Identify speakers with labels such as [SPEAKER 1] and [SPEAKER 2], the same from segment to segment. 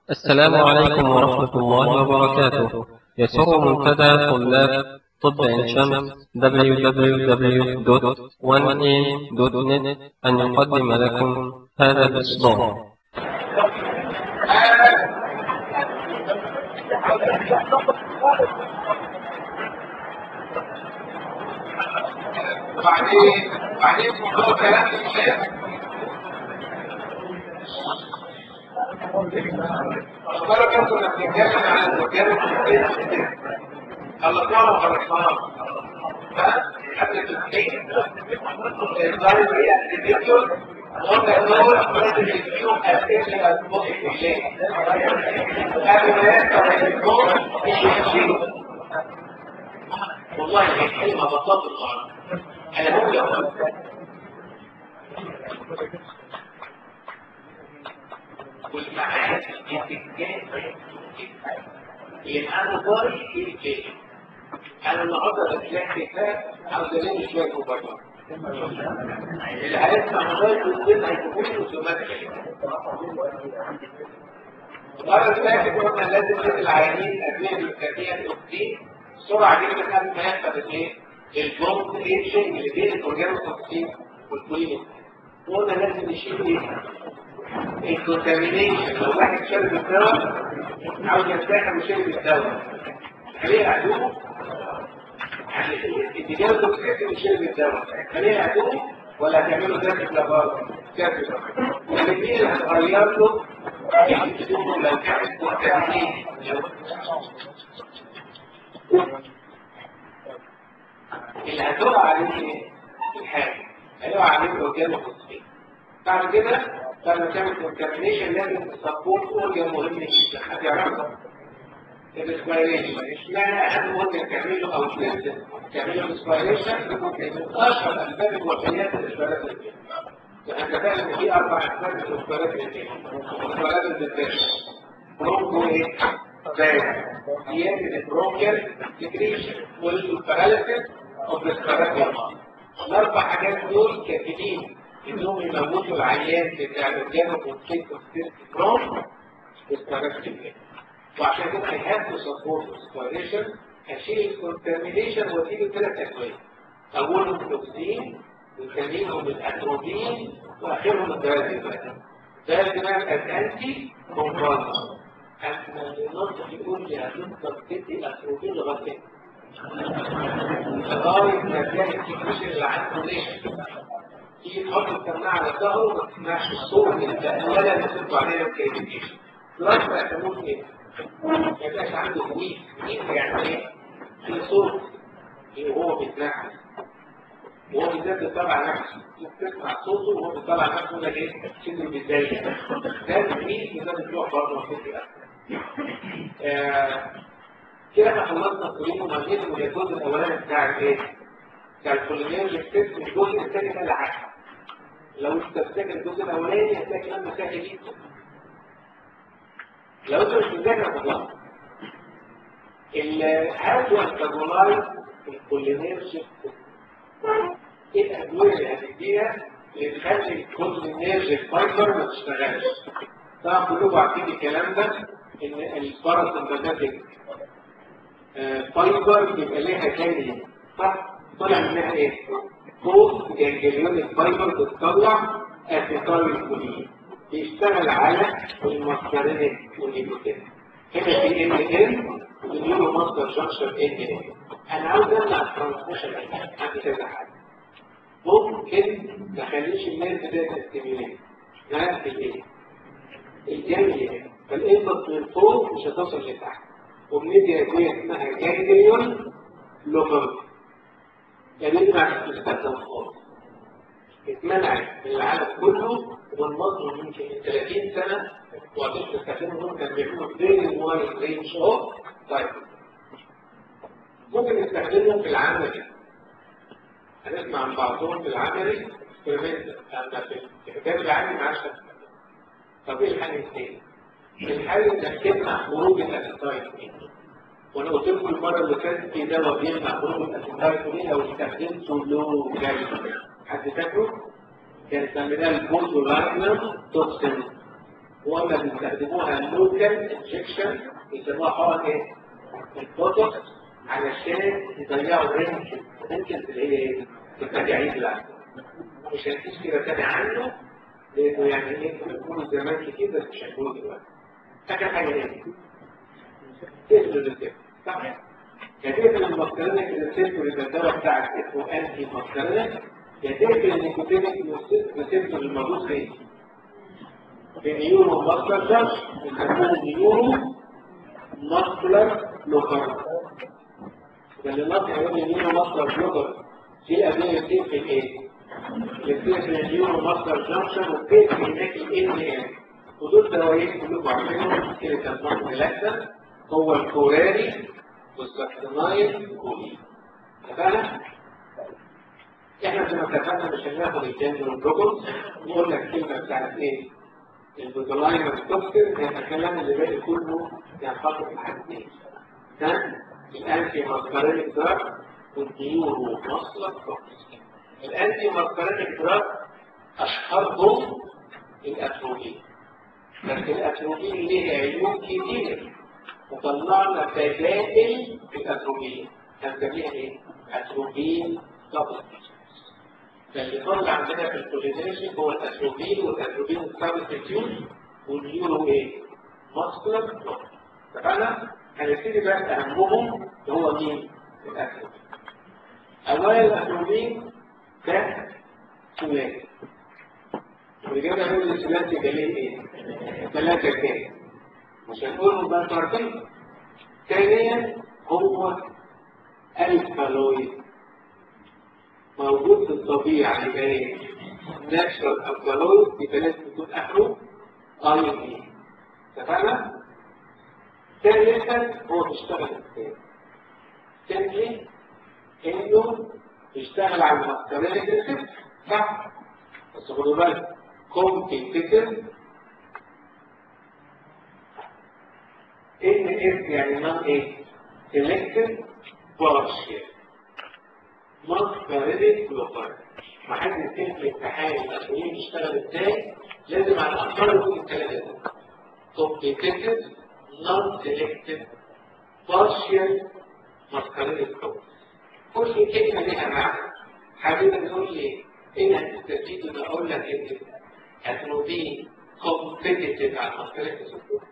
[SPEAKER 1] السلام عليكم ورحمة الله وبركاته يسر منتدى طلاب طب عين شمس www.1am.net أن يقدم لكم هذا الإصدار
[SPEAKER 2] وبعدين بعدين موضوع كلام الشيخ أخبار كنت نتكلم عن الرجال خلصناها وخلصناها قبل التسليم الظاهر هي الفيديو وقلنا الأول لازم يديهم أسئلة الأسبوع الليل قبل ما يحصل الأسبوع يشيلوا والله الكلمة بساطة النهارده أنا بقول لك والمعاني بتتجاه يبقى انا ضارب في الجيش انا النهارده بتلاقي كتاب عاوز الم شويه مبرمج اللي هيسمع موبايل والدين هيكون اوتوماتيك المره اللي فاتت قلنا لازم ندي العيانين ادويه بالكافيه الاكسين بسرعه جدا قبل ما يحصل الايه؟ البومب ايجنج اللي بين الاورجانو توكسين والكولين قلنا لازم نشيل ايه؟ الكونتامينيشن لو واحد شرب الدواء عاوز يرتاح وشرب الدواء خليه عدو اتجاه التوكسين وشرب الدواء خليه عدو ولا هتعمله ذات لبار كافي الاثنين اللي هتغير له لو كانت كونتامينيشن اللي هتقع عليه ايه؟ الحاجه هيقع عليه اورجانو توكسين بعد كده لما تعمل كونتامينيشن لازم تسبورت اورجان مهم جدا حد يعرفها الاسبيريشن اشمعنى اهم اورجان تعمله او تنزل تعمله الاسبيريشن من اشهر اسباب الوفيات الاسبيرات انت فاهم ان في اربع اسباب الاسبيرات الاسبيرات الدبريشن برونكو ايه؟ زيادة زيادة البرونكيال سكريشن والباراليسيس اوف الاسبيرات الاربع حاجات دول كافيين انهم يموتوا العيان بتاع الجانب والكيك والسيركترون والسباركتين وعشان كده I have to support respiration هشيل الكونتامينيشن واديله ثلاث ادويه اولهم التوكسين وثانيهم الاتروبين واخرهم الدايزيبام الدايزيبام الانتي كومباوند النص يقول لي هتفضل تدي اتروبين لغايه لغايه ما تلاقي السكريشن اللي عنده ليه تيجي تحط السماعه على ظهره وما تسمعش الصوت المتقلله اللي بتطلع عليها الكيميكيشن دلوقتي بقى تموت ايه؟ ما يبقاش عنده ويك ويك يعني ايه؟ في صوت وهو بيتنفس وهو بالذات بيطلع نفسه تسمع صوته وهو بيطلع نفسه يقول لك ايه؟ شد البدايه ده الويك وده بتروح برضه في كده احنا خلصنا الكلين ومعدين الجزء الاولاني بتاع الايه؟ بتاع الكولينيرجي ستيبس الجزء الثاني ده العكس لو انت بتذاكر الجزء الاولاني هتلاقي كلام مسائل جدا لو انت مش مذاكر هتطلع الهاو انتاجونايز الكولينيرجي ايه الادويه اللي هتديها اللي تخلي الكولينيرجي فايبر ما تشتغلش طبعا كلكم عارفين الكلام ده ان الباراسمباتيك فايبر بيبقى ليها كامل صح طلع منها ايه فوق جانجليون فايبر بتطلع اسيتايل كولين بيشتغل على المصدرين والنيكوتين هنا في ان ان ونيورو مصدر جنكشن ان ان انا عاوز امنع الترانسميشن عندي كذا حاجه ممكن ما اخليش الناس ده تستيميوليت نفس الايه الجانجليون فالانبط من فوق مش هتوصل لتحت وبندي ادويه اسمها جانجليون لوكال يعني دي ما تستخدم خالص اتمنعت من العالم كله والمصر يمكن من 30 سنه وقتش تستخدمهم كانوا بيعملوا فيري وايد رينج اوف طيب ممكن نستخدمهم في العملي هنسمع عن بعضهم في العملي اكسبيرمنت اما في الكتاب العملي ما عادش طب ايه الحل الثاني؟ الحل انك تمنع خروج الاسيتايل وانا قلت لكم المره اللي فاتت في دواء بيمنع خروج الاسيتايل لو استخدمته لو جاي حد فاكره؟ كان سميناه البوزولاينم توكسين وهم بيستخدموها لوكال انجكشن يسموها حقن ايه؟ البوتوكس علشان يضيعوا الرنكل الرنكل اللي هي ايه؟ التجاعيد العقل مش هنقيس كده تاني عنه لانه يعني ايه بيقولوا زمان كتير بس مش هنقوله دلوقتي اخر حاجه ايه؟ تقفل الريسبتور صح؟ يتقفل المسكرينك الريسبتور يبقى الدواء بتاعك اسمه انتي مسكرينك يتقفل النيكوتينيك ريسبتور الموجود فين؟ في نيورو ماسكر جاش يسموه نيورو ماسكولار بلوكر اللي النص هيقول لي نيورو ماسكر بلوكر في ادويه بتقفل ايه؟ بتقفل النيورو ماسكر جانكشن وبتقفل هناك الان ام ودول دوايين كلكم عارفينهم كده كان مارك ريلاكسر هو الكوراري والسكتنايل كولي اتفقنا؟ احنا زي ما اتفقنا مش هناخد الجانب والبروكوز نقول لك كلمه بتاعت ايه؟ البوتولاين والتوكسين هي الكلام اللي باقي كله ينحط في الحاجتين كان الانتي ماسكارينيك دراج والديورو مصلك توكسين الانتي ماسكارينيك دراج اشهرهم الاتروبين بس الاتروبين ليه عيوب كتير وطلعنا بدائل في الاتروبين هنسميها ايه؟ اتروبين توكسين فاللي طلع عندنا في الكولينيشن هو الاتروبين والاتروبين السابستيتيوت والنيورو ايه؟ ماسكولار بلوك اتفقنا؟ هنبتدي بقى اهمهم اللي هو مين؟ الاتروبين اولا الاتروبين ده ثلاثي والإجابة هو الثلاثي ده ليه ايه؟ ثلاثة كام؟ مش هنقولهم بقى طرفين ثانيا هو الكالويد موجود في الطبيعة يبقى ايه؟ ناتشرال الكالويد يبقى لازم يكون اخره اي بي اتفقنا؟ ثالثا هو بيشتغل ازاي؟ ثاني انه بيشتغل على المسكرينك ريسبتور صح؟ بس خدوا بالك كومبيتيتيف ان اس يعني نون ايه؟ سيلكتيف بارشيال مسكرينك بلوكر ما حد يتكلم في الامتحان المسؤولين بيشتغل ازاي لازم على الاقل يكون الثلاثه دول كومبيتيتيف نون سيلكتيف بارشيال مسكرينك بلوكر كل كلمه لها معنى حبيبي تقول لي ايه هتستفيد ان اقول لك ان هتنوبين كومبيتيتيف على المسكرينك بلوكر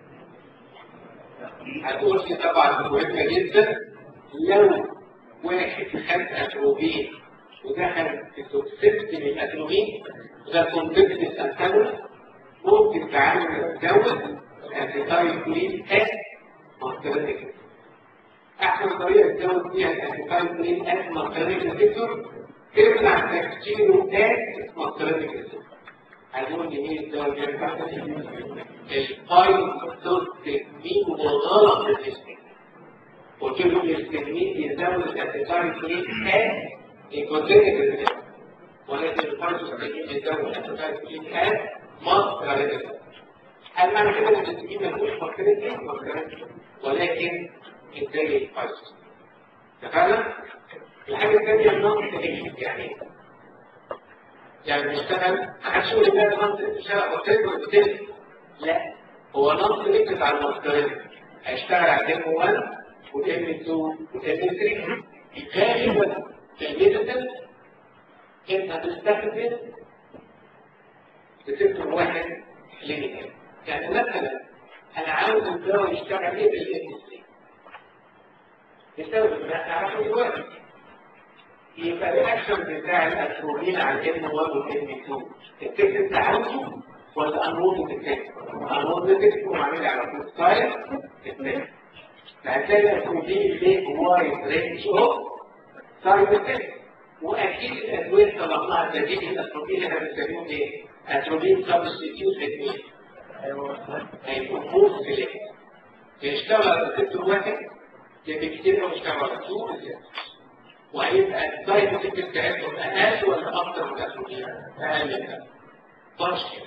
[SPEAKER 2] هتقول لي طبعا مهمه جدا لو واحد خد اتروبين ودخل في توكسيستي من الاتروبين وده كومبيتيتيف انتاجونست ممكن تعالج تتجوز الانتيتايل كلين ات ماركرينيك احسن طريقه تتجوز بيها الانتيتايل كلين ات ماركرينيك ريسبتور تمنع تكسيره ات ماركرينيك ريسبتور هنقول لي ايه الدواء اللي ينفع الفايل تستمين وغلط بالنسبه قلت له الاستجمين يزود الانتيتايل كلين ات الكونتينر ريسبتور ولكن الفايل تستمين يزود الانتيتايل كلين ات ماركرينيك هل معنى كده ان الاستجمين ما يكونش ماركرينيك ماركرينيك ولكن ازاي الفايل اتفقنا؟ الحاجه الثانيه النقطه دي يعني يعني بيشتغل محدش يقول لي بقى نقص بيشتغل قلت وبتل لا هو نقص ركز على المسكرين هيشتغل على ام 1 وام 2 وام 3 غالبا في الميديسن انت هتستخدم ريسبتور واحد كلينيكال يعني مثلا انا عاوز الدواء يشتغل ايه بالام 3 يستخدم احنا عارفين دلوقتي يبقى الاكشن بتاع الاتروبين على الام 1 والام 2 التكت انت عاوزه ولا انروض التكت انروض التكت وعامل على طول ستايل التكت فهتلاقي الاتروبين اللي وايد رينج اوف سايد افكت واكيد الادويه طلبناها تزيد الاتروبين احنا بنسميهم ايه؟ اتروبين سبستيتيوت ادويه هيكون فول سيلكت يشتغل على ريسبتور واحد يبقى كتير قوي يشتغل على تو ريسبتور وهيبقى الدايت افكت بتاعتهم اقل ولا اكتر من الاتروبين؟ اقل من طرش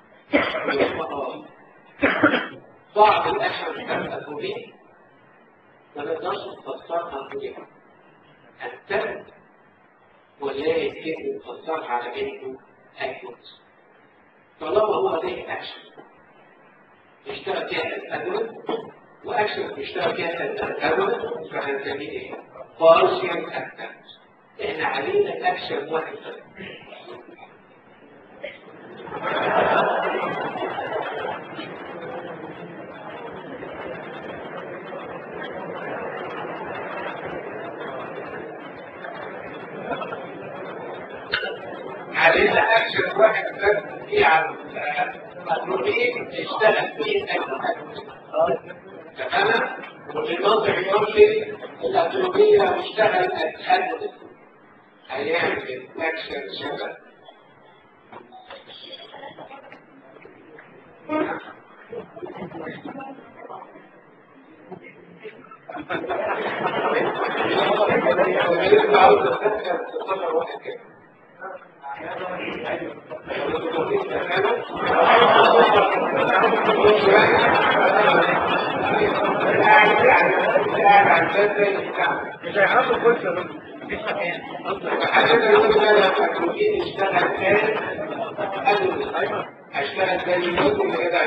[SPEAKER 2] بعض الاشهر بتاع الاتروبين ما نقدرش نفسرها بيها التم ولكن نفسرها على انه اكيوت طالما هو ليه اكشن يشتغل فيها الأدوية وأكشن بيشتغل فيها الأدوية فهنسميه إيه؟ بارشيال أكشن إحنا علينا أكشن واحد بس علينا اكشن واحد بس في على البروتين يشتغل فيه تمام والناظر يقول لي الاتروبيه لو اشتغل اتحدث هيعمل اكشن شغل واحد كده
[SPEAKER 3] مش هيحصل كل مفيش مكان
[SPEAKER 2] هشتغل تاني يوم ولا كده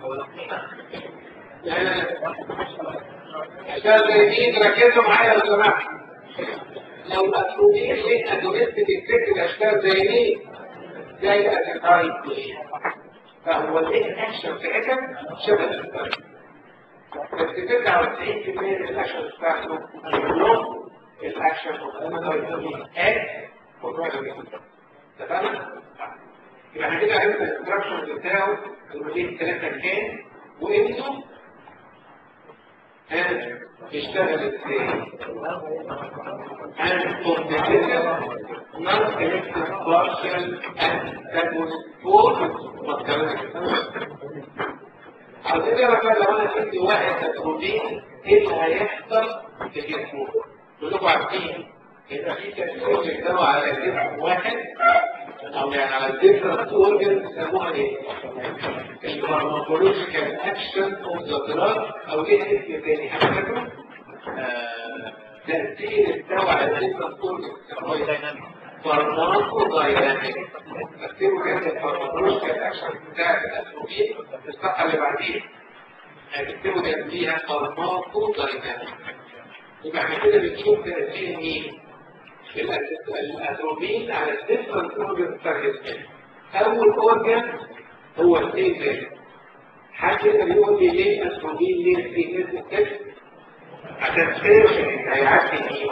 [SPEAKER 2] هشتغل تاني مين ركزوا معايا لو سمحت لو الأسلوبين ليه أدوية بتكتب الأشكال زي مين؟ زي الأسفايد فهو ليه الأكشن بتاعتها شبه الأسفايد بس 99% من الأكشن بتاعته كلهم الأكشن والأسفايد آت وبروجرام تمام؟ يبقى احنا كده عرفنا الانستراكشن بتاعه المدير ثلاثة كان وانتوا يشتغل ازاي؟ and competitive non-selective partial antagonist for عاوزين نعرف بقى لو انا اديت واحد اتروبين ايه اللي هيحصل في جسمه؟ كلكم عارفين يبقى في تأثير للدواء على جسم واحد او يعني على الديفرنت اورجن بيسموها ايه؟ الفارماكولوجيكال اكشن اوف ذا دراج او ايه اسم تاني حاجه فاكره؟ تأثير الدواء على الديفرنت اورجن فارماكو دايناميك تكتبوا كده الفارماكولوجيكال اكشن بتاع الاسروبين في الصفحه اللي بعديها هتكتبوا جنبيها فارماكو دايناميك يبقى احنا كده بنشوف تأثير مين؟ الاتروبين على الديفرنت اورجن بتاع الجسم اول اورجن هو الايه حد يقدر يقول لي ليه الاتروبين ليه في جسم الجسم عشان فيرجن هيعدي فيه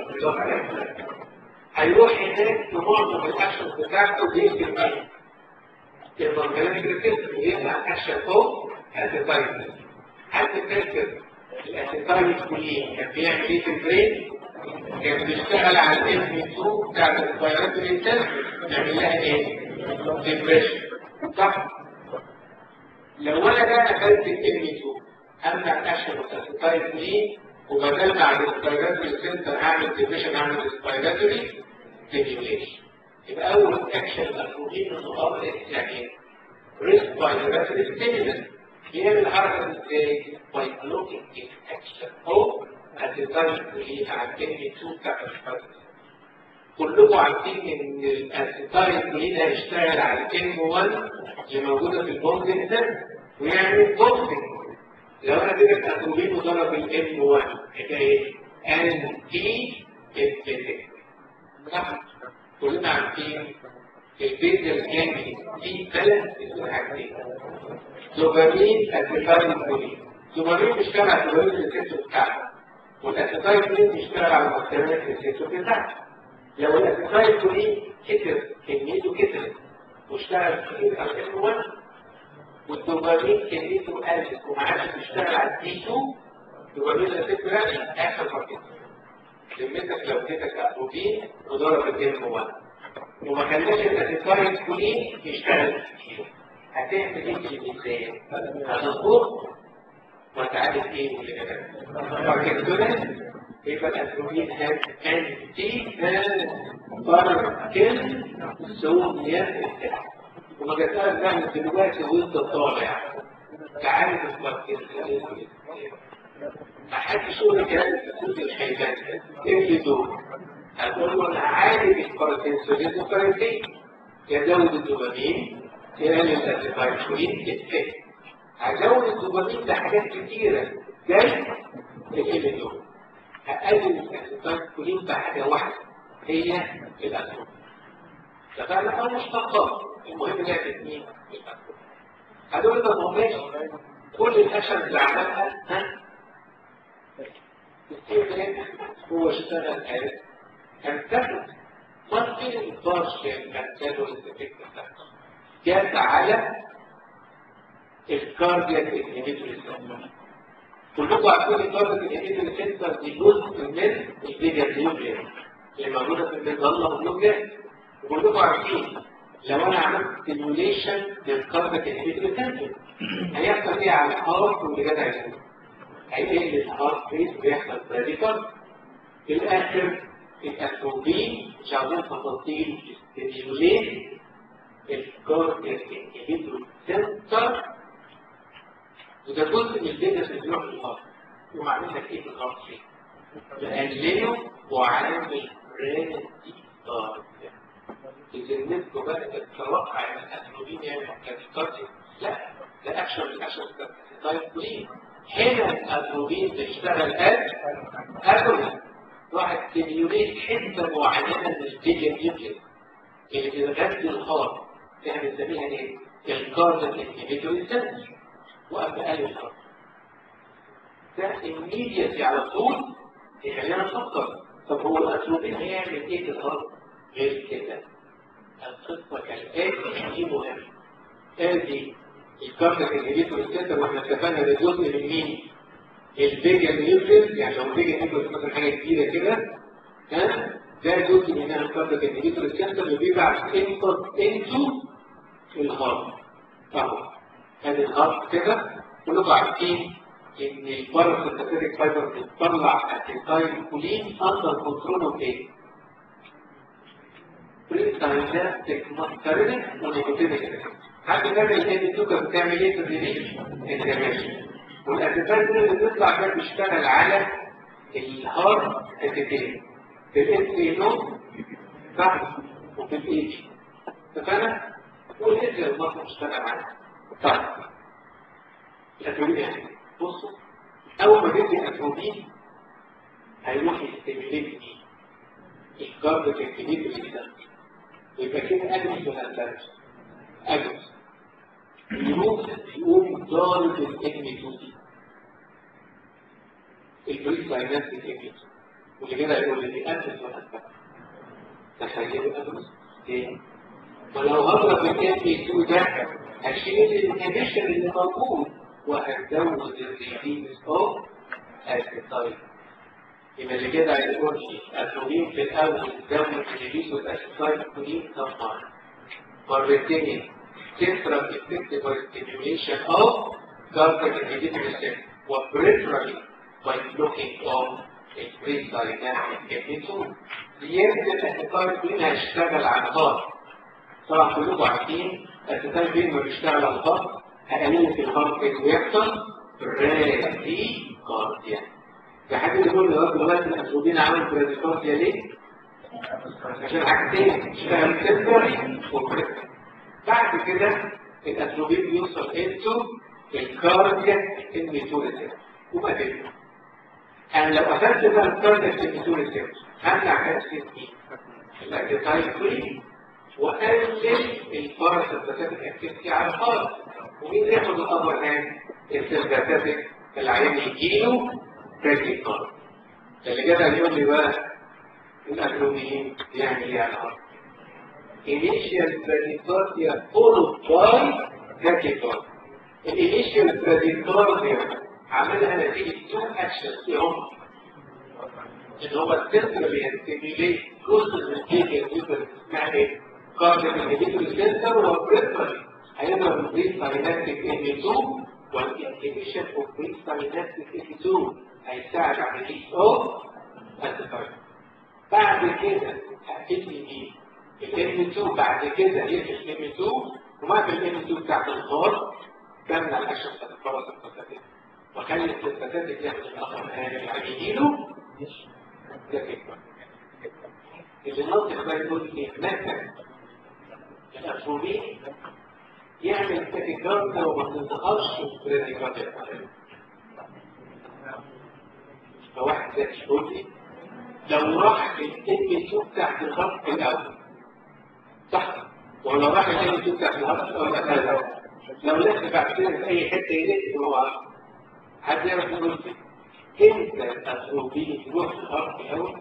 [SPEAKER 2] هيروح هناك في معظم الاكشن بتاعته بيكتب فيه يبقى الكلام كده ويبقى اكشن فوق اسيتايز حد فاكر الاسيتايز كلين كان بيعمل ايه في البرين كان بيشتغل على الام 2 بتاع الفيروس الانسان نعمل لها ايه؟ ديبريشن صح؟ لو انا بقى اكلت الام 2 امنع الاكشن والاسيتايز كلين وبدل بعد السبايراتوري سنتر اعمل ديبريشن اعمل السبايراتوري ستيميوليشن يبقى اول اكشن المفروضين النقاط يعني ريسبايراتوري ستيميوليشن بيعمل الحركه ازاي؟ باي بلوكينج اكشن او اسيتايل كلين على الام 2 بتاع السبايراتوري كلكم عارفين ان الاسيتايل كلين هيشتغل على الام 1 اللي موجوده في البوندنج ده ويعمل بوندنج لو انا اديتك اتروبين وضرب الام 1 يبقى ايه؟ انتي ابتدائي صح؟ كلنا عارفين البيزل جانجلي في ثلاث حاجتين دوبامين اسيتايل كولين دوبامين بيشتغل على الدوبامين الريسبتور بتاعته والاسيتايل كولين بيشتغل على المستويات الريسبتور بتاعته لو الاسيتايل كولين كتر كميته كترت واشتغل كتير على الام 1 والدوبامين كميته قلت وما عادش بيشتغل على الدي 2 الدوبامين الفكرة اخر فقط لمتك لو اديتك اتروبين وضرب الام 1 وما خلاش الاسيتايل كولين يشتغل كتير هتعمل ايه في الميزان؟ هتظبط وهتعالج ايه اللي كده؟ باركنسونز يبقى الاتروبين هاز انتي باركنسونيا وما جاتها بقى من دلوقتي وانت طالع تعالج الباركنسونيا ما حدش يقول لك هذا التسويق مش هيبان ايه اللي دول؟ هتقول له انا عالج الباركنسونيزم طريقتين يزود الدوبامين يقلل الاسيتايل كولين يتفق هزود الدوبامين بحاجات كتيرة زي الإليدون هقلل الأسيتايل كولين بحاجة واحدة هي الأسيتايل ففعلا أو مشتقات المهم هي تتنين الأسيتايل هدول ما هماش كل الأشر اللي عملها ها هو اشتغل على كان ممكن البارشل كاتالوجيز افكت بتاعته جات على الكاردياك انهبيتوري سنتر كلكم عارفين الكاردياك انهبيتوري سنتر دي جزء من الفيجا نيوكلير اللي موجوده في المظله والنيوكلير وكلكم عارفين لو انا عملت ستيموليشن للكاردياك انهبيتوري سنتر هيحصل ايه على الهارت واللي جدع يقول هيقل الهارت ريت ويحصل براديكال في الاخر الأتروبين مش عاوزين تفاصيل ستيموليت الكاردياك انهبيتور سنتر وده جزء من البيزنس اللي بيروح للهارت يقوم عامل لك ايه في الهارت ريت؟ بقلله وعامل رادي كارديا يذنبكم بقى تتوقع ان الأتروبين يعمل كارديا لا ده اكشن الاكشن تايب كلين هنا الأتروبين بيشتغل قد أتروبين راح تميوليت حته معينه من الفيجن نيوكليس اللي بتغذي الهارت احنا بنسميها ايه؟ الكاردياك انهبيتوري سنتر وقبل قلب الهارت ده immediately على طول يخلينا نفكر طب هو الاتروبين هيعمل ايه في الهارت؟ غير كده القصه كالاتي دي مهمه ادي الكاردياك انهبيتوري سنتر واحنا اتفقنا ده جزء من مين؟ الفيجا نيوكليس يعني لو الفيجا نيوكليس مثلا حاجه كبيره كده ها ده جزء منها الكاردياك انهبيتور السنتر اللي بيبعت انبوت انتو الهارت اهو ادي الهارت كده كلكم عارفين ان الباراسيمباتيك فايبر بتطلع اسيتايل كولين اندر كنترول اوف ايه؟ بريساينابتيك ماسترينك ونيكوتينيك حد فاكر الان 2 كانت بتعمل ايه في الريليش؟ انترميشن والاسيتات اللي بتطلع ده بيشتغل على الهارد اسيتين في الاس نو صح وفي الايج اتفقنا والاس المصر بيشتغل عليها طيب الاتروبين يعني بصوا اول ما بيدي اتروبين هيروح يستميليت الكارد تكتيبيت الانسان ويبقى كده اجلس ولا اجلس اجلس يروح يقوم ضارب الام 2 دي البريد دايناميك ايمج واللي كده يقول لي انت ولا انت تخيلوا ادرس ايه ولو هضرب الام 2 ده هشيل الانهبيشن اللي موجود وهزود الريليز اوف اسيتايل يبقى اللي كده هيقول لي اتروبين في الاول زود الريليز اوف اسيتايل كولين طبعا مرتين central effective stimulation of cardiac inhibitory cells وperipherally by blocking of البريسايناميك كابيتول زيادة الأسيتايل بين هيشتغل على الهارت طبعا كلكم عارفين الأسيتايل بين ما بيشتغل على الهارت هقلل في الهارت ايه ويحصل برادي كارديا في حد يقول لي رب دلوقتي الأسودين عمل برادي كارديا ليه؟ عشان حاجتين اشتغل سنترالي وبريفرالي بعد كده الاتروبين بيوصل انتو الكاردياك انميتوريتيف وما بينهم انا لو قفلت بقى الكاردياك انميتوريتيف همنع كالسيوم ايه؟ الاكتايل فري واقلل الباراسمباتيك اكتيفيتي على الهارت ومين ياخد الابر هاند السمباتيك العيان يجيله تاكي كارد اللي جدع يقول لي بقى الاتروبين يعمل ايه على الهارت initial bradycardia followed by tachycardia. الانيشال bradycardia عملها نتيجة two actions هم ان هو السنتر اللي يستيميليت جزء من الجيجا الجزء اسمها ايه؟ كارديك انهبيتور سنتر والبريفرالي هيضرب البري ساينابتيك ام 2 والانهبيشن اوف بري ساينابتيك ام 2 هيساعد على الريليس اوف اسيتايل بعد كده هتبني مين؟ الام 2 بعد كده يقفل الام 2 وما في الام 2 بتاعت الخار تمنع الاكشن بتاعت الباراسمباتيك وخلي السمباتيك ياخد الاخر يعني يجيله ده كده اللي ناطق بقى يقول ايه مثلا الاتروبين يعمل تاكيكارديا وما تنتهرش بريديكارديا فواحد زي يقول لي لو راح الام 2 تحت الخط الاول صح ولو راح الام 2 تحت الخط الاول لو لف بعد كده في اي حته يلف هو حد يعرف يقول لي امتى الاتروبين تروح الخط الاول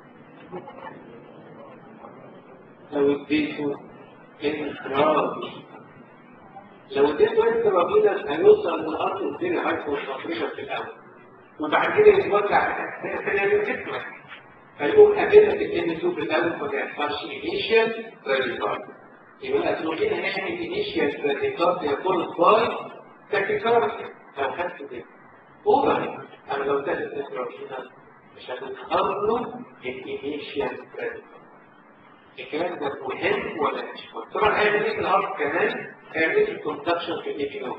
[SPEAKER 2] لو اديته انخراج لو اديته انخراجينا هيوصل للارض الدنيا هايبوتنشن في الاول وبعد كده يتوزع على اجزاء ثانيه من جسمك فيقوم قابلك الام 2 في الاول ما بيحصلش انيشال راديكال يبقى الاتروبين هيعمل انيشال راديكال يكون باي تاكيكارديا لو خدت ده اوفر اما لو اديت انخراجينا مش هتتخرج الانيشال راديكال الكلام ده مهم ولا مش مهم طبعا هيعمل ايه في الارض كمان هيعمل ايه في الكونتاكشن في الاي بي او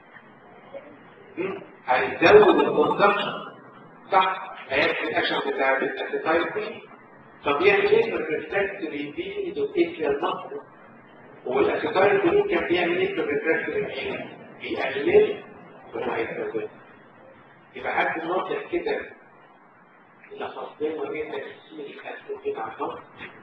[SPEAKER 2] هيزود الكونتاكشن صح هيعمل الاكشن بتاع الاسيتايل طب يعمل ايه في الريفلكتوري بي دوتيكيال مصر والاسيتايل كلين كان بيعمل ايه في الريفلكتوري بي بيقلل الهيدروجين يبقى حد ناطق كده لخصين ما بين تكسير الاسيتايل على الخط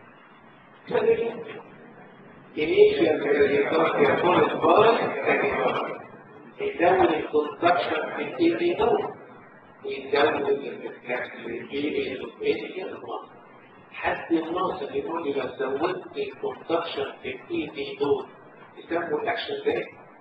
[SPEAKER 2] initial radiography followed by tachycardia. يزود الكونتراكشن في الاي بي دو ويزود الريفلكس حد الناصر يقول لي لو زودت الكونتراكشن في الاي بي دو يسموا الاكشن ده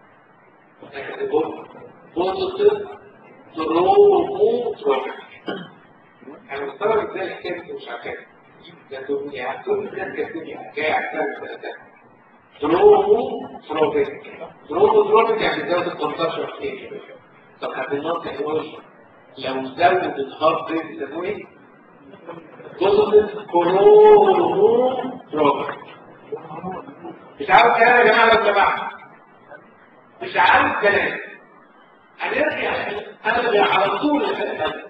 [SPEAKER 2] بوزيتيف تروموتروفيك انا مستغرب ازاي الحكايه دي مش عارفها لكن يعني كل الناس كتير جاي على الثالث درومو تروبيك درومو تروبيك يعني زود الكونتاكشن في طب هتنط يقول لو زود الهارت ريت يسموه ايه؟ بوزيتيف كولونو تروبيك مش عارف كلام يا جماعه لو سمحت مش عارف كلام هنرجع هنرجع على طول للكلام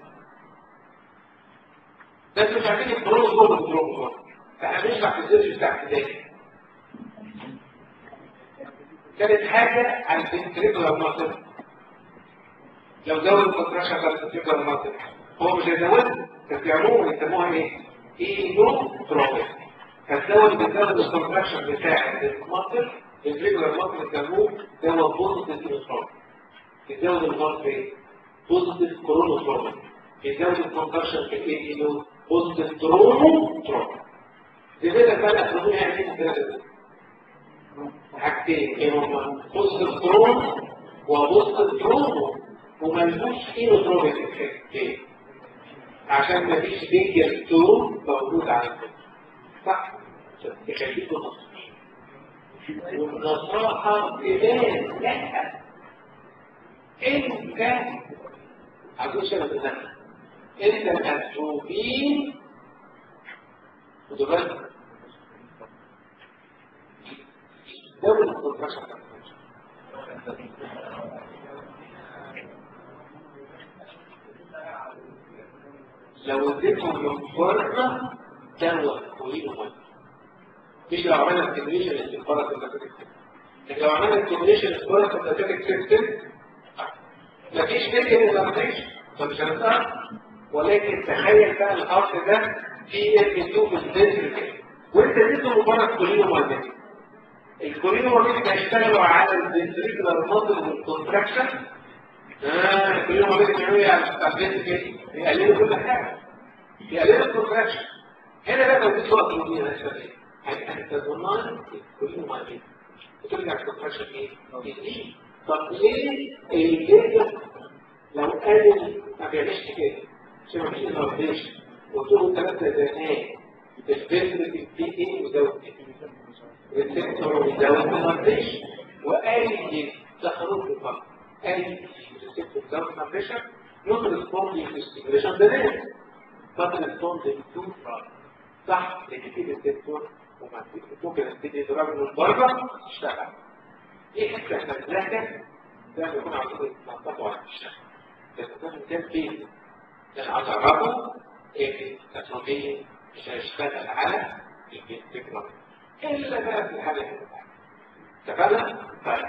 [SPEAKER 2] بس مش عارفين البرونز جوه البرونز جوه فهنشرح في السيرش بتاع ابتدائي كانت حاجة عن الفنتريكولار ماسل لو زود الكونتراكشن بتاع الفنتريكولار ماسل هو مش هيزود بس في عموما يسموها ايه؟ اينو تروبيك فتزود بتزود الكونتراكشن بتاع الماسل الفنتريكولار ماسل يسموه ده هو بوزيتيف اينوتروبيك يزود الماسل ايه؟ بوزيتيف كورونوتروبيك يزود الكونتراكشن في الاي اينو بوزيتيف ترومو ترومو لذلك بقى الأسرائيل يعني ايه الثلاثة حاجتين ايه هما بوزيتيف ترومو وبوزيتيف ترومو وملوش اينوتروبيك افكت ليه؟ عشان مفيش بيجر تو موجود عندك صح؟ يخليكوا نصحين والنصاحة تبان لا انت عايزين انا بالنفس انت الاتروبين خدوا بالك دولة الكونتراكشن لو اديتهم من بره دواء كويس مش لو عملنا ستيميوليشن للبارا سيمباتيك لكن لو عملنا ستيميوليشن للبارا سيمباتيك سيستم مفيش فكره الامبريشن فمش هنسأل ولكن تخيل بقى الارض ده في ام 2 في الفنتركل وانت اديته مبارك كولينو مالك الكولينو مالك هيشتغلوا على الفنتريكولار ماسل والكونتراكشن اه الكولينو مالك بيعملوا ايه على الفنتركل يقللوا كل حاجه يقللوا الكونتراكشن هنا بقى لو اديت وقت مدير هيحصل ايه؟ هيبقى ضمان الكولينو مالك وترجع الكونتراكشن ايه؟ يزيد طب ليه الجسم لو قال ما بيعملش كده عشان ما فيش انورتيشن وطول ثلاثة زنات الفكرة البي اي وزود السكتور وزود انورتيشن وقال تخرج الفرق قال السكتور زود انورتيشن نوت ريسبوندينج تو ستيميوليشن ده ليه؟ but responding to فرق صح لكتير السكتور وما ممكن تبتدي تضرب من بره تشتغل ايه حكرة فلسفة ده بيكون عاوزين يتنططوا على الشغل لكن كان فيه لأن أجربه إيه التسويقية مش هيشتغل على الفكرة إلا بقى في الحالة اتفقنا؟ طيب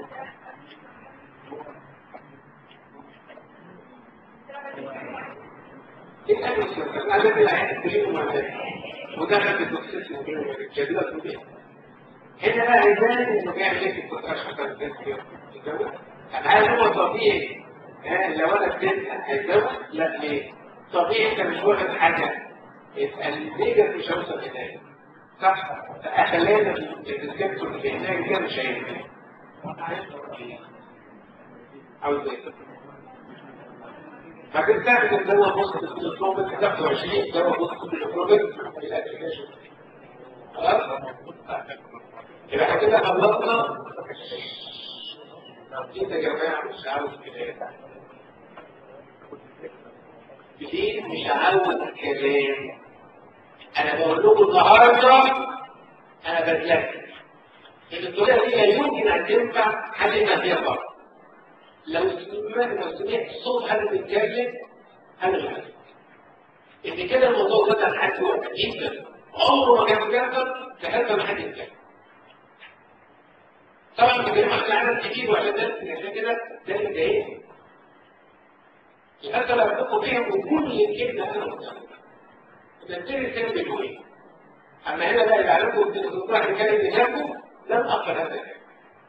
[SPEAKER 2] الأكل هذا في العين كلهم معتاد وده خد التوكسيس من كلهم الجديدة في هنا بقى يبان انه بيعمل ايه في البوتاش عشان يتجوز هل هو طبيعي ها لو انا اديت هيتجوز لا ليه طبيعي انت مش واخد حاجه يبقى النيجر مش هيوصل هناك صح فاخلانا الريسبتور اللي هناك ده مش هينفع عاوز ايه فكنت تعمل الدواء بص في الكلوبك تاخد 20 دواء بص في الكلوبك في الابلكيشن خلاص يبقى احنا كده خلصنا انت يا جماعه مش عاوز كلام ليه مش عاوز كلام انا بقول لكم النهارده انا بذاكر ان الطريقه دي لا يمكن ان تنفع حد ما فيها بره لو سمعت لو سمعت صوت حد بيتكلم انا اللي هسمع ان كده الموضوع ده كان حد جدا عمره ما كان بيحصل لحد ما حد يتكلم طبعا بكلمة عن عدد كتير وعشان ده عشان كده ده مضايقني لحتى لو اتفقوا فيها وكل كلمة انا قلتها بنبتدي الكلام بالوين اما هنا بقى اللي عليكم تروح الكلام اللي جنبه لم اقبل هذا الكلام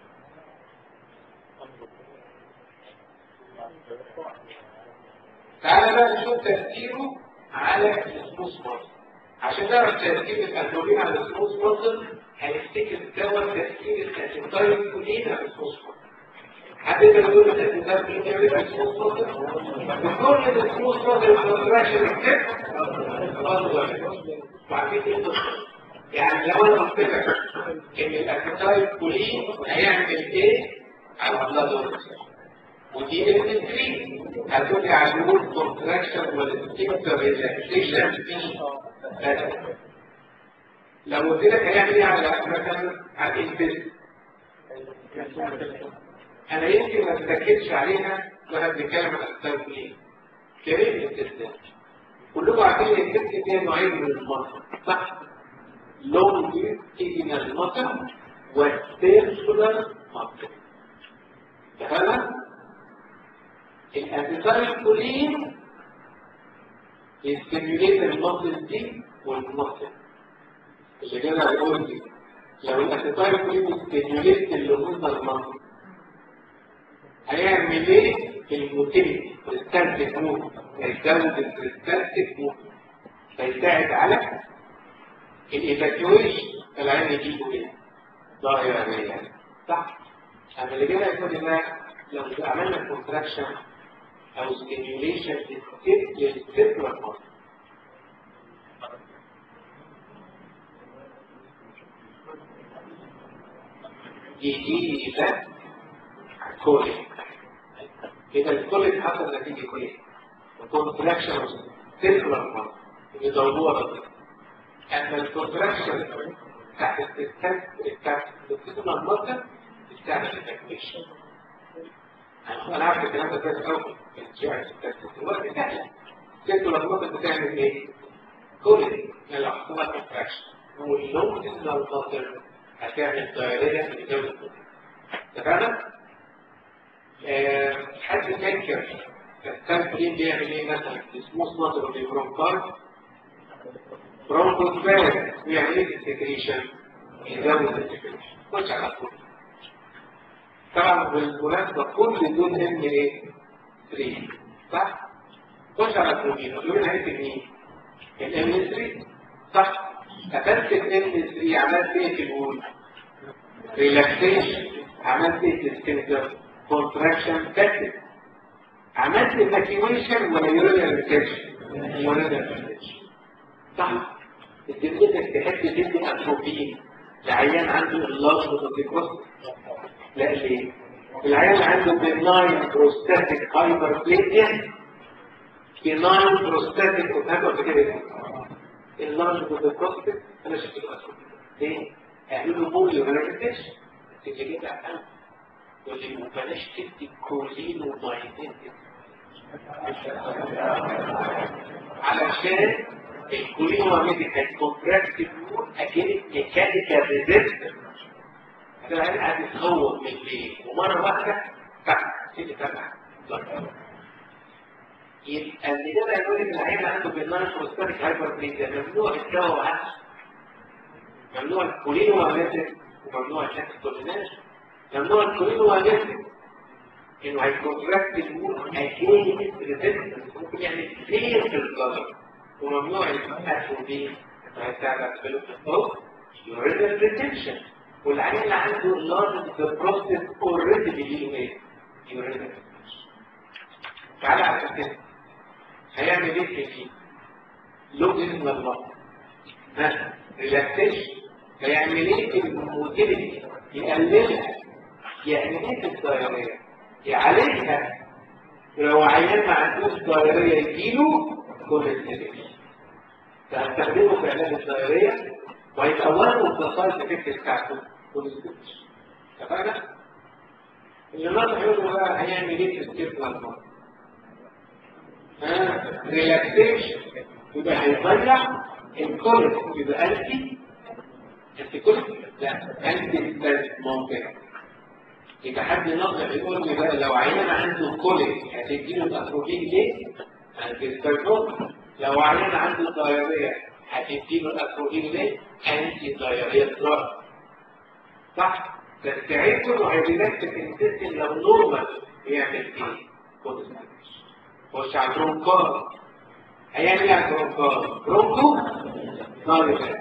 [SPEAKER 2] تعالى بقى نشوف تأثيره على السموث ماسل عشان نعرف تأثير الأندروبين على السموث ماسل هنفتكر دواء تأثير الكاتيتايد كلين على السموث ماسل حد يقدر يقول الكاتيتايد كلين يعمل على السموث ماسل بكل السموث ماسل كونتراكشن افكت وعارفين ايه القصه يعني لو انا قلت لك ان الكاتيتايد كلين هيعمل ايه على البلاد ودي ال 3 هتقول لي على الوول كونتراكشن والستيكتر ريلاكسيشن في لو قلت لك هيعمل ايه على مثلا على الانفيز انا يمكن ما اتاكدش عليها وانا بنتكلم عن الاسباب ليه كريم الاستثناء كلكم عارفين ان الست فيها نوعين من المصر صح لونج ايجينال مصر والسيرسولار مصر تمام الانتيتايل كولين يستيميوليت المصل دي والمصل اللي كده هيقول دي لو الانتيتايل كولين يستيميوليت اللي هم المصل هيعمل ايه الموتيليتي بريستالتيك مود هيزود البريستالتيك مود هيساعد على الايفاكيويشن العين يجيبه ايه ظاهر يعني صح اما اللي كده يقول لنا لو عملنا كونتراكشن او ستيميوليشن للسيركولار ماسل يجي ده كوليك إذا الكوليك حصل نتيجة إيه؟ الكونتراكشن اوف سيركولار ماسل يدوروا أما الكونتراكشن تحت الستات تحت السيركولار ماسل بتعمل الاكويشن انا عارف الكلام ده كويس قوي في الجي الوقت سهل ست لخبطه بتعمل ايه؟ كل لو حصلها كونتراكشن واللون اسمها الباطل هتعمل دايريه في الجو تمام؟ حد فاكر التمرين بيعمل ايه مثلا؟ سموث ماتر وفي برونكار برونكوسفير بيعمل ايه في السكريشن؟ يزود السكريشن خش على طول طبعا بالمناسبة كل دول ام ايه 3 صح خش على البروتين البروتين هيكتب مين الام 3 صح قفلت الام 3 عملت ايه في الوول ريلاكسيشن عملت ايه في السكنتر كونتراكشن تاكتيك عملت ايفاكيويشن ولا يورينال ريتنشن يورينال ريتنشن صح اديتك تحب تدي اتروبين لعيان عنده اللارج بروتوكوست لا ليه؟ العيان عنده بناين بروستاتيك هايبربليزيا بناين بروستاتيك وتابع كده اللارج بروستاتيك انا شفت الاسود ليه؟ اعملوا بولي ولا ريتش تيجي كده على واللي بلاش تدي كولين وماينين علشان الكولين وماينين كانت كونتراكتيف اجينت ميكانيكال ريزيستنس العين قاعد يتخوف من الليل ومره واحده تحت سيدي فتح يبقى اللي ده يقول ان العين عنده بالنايت بروستاتيك هايبر بريزا ممنوع الدواء وعكس ممنوع الكولين ومالتك وممنوع الهكستوليناج ممنوع الكولين ومالتك انه هيكونتراكت المود اجينست ريزيستنس ممكن يعمل فير في الضرر وممنوع الاسودين هيساعد على السلوك الصوت يوريدال ريتنشن والعين اللي عنده لارج بروسيس اوريدي بيجيله ايه؟ يوريدال تعالى على كده هيعمل ايه في فيه؟ لو اسم الله ها ريلاكسيشن هيعمل ايه في الموتيليتي يقللها يعمل ايه في الدايريه يعالجها ولو عيان ما عندوش دايريه يجيله كوليسترول فهستخدمه في علاج الدايريه وهيتأوله الدسايد افكت بتاعته كوليسترول اتفقنا؟ اللي ناقص يقول بقى هيعمل ايه في السيركل المرض ريلاكسيشن يبقى هيضيع الكوليك يبقى انتي انتي كوليك لا انتي ستاز ممكن يبقى حد نظر يقول لي بقى لو عيان عنده كوليك هتديله الاتروبين ليه؟ انتي ستاز ممكن لو عيان عنده دايريا هتديله الاتروبين ليه؟ انتي دايريا دراج صح؟ بس عيب كله هيريلاكس الانتستين لو نورمال يعمل ايه؟ كوليك خش على البرونكار هيعمل ايه على البرونكار برونكو نار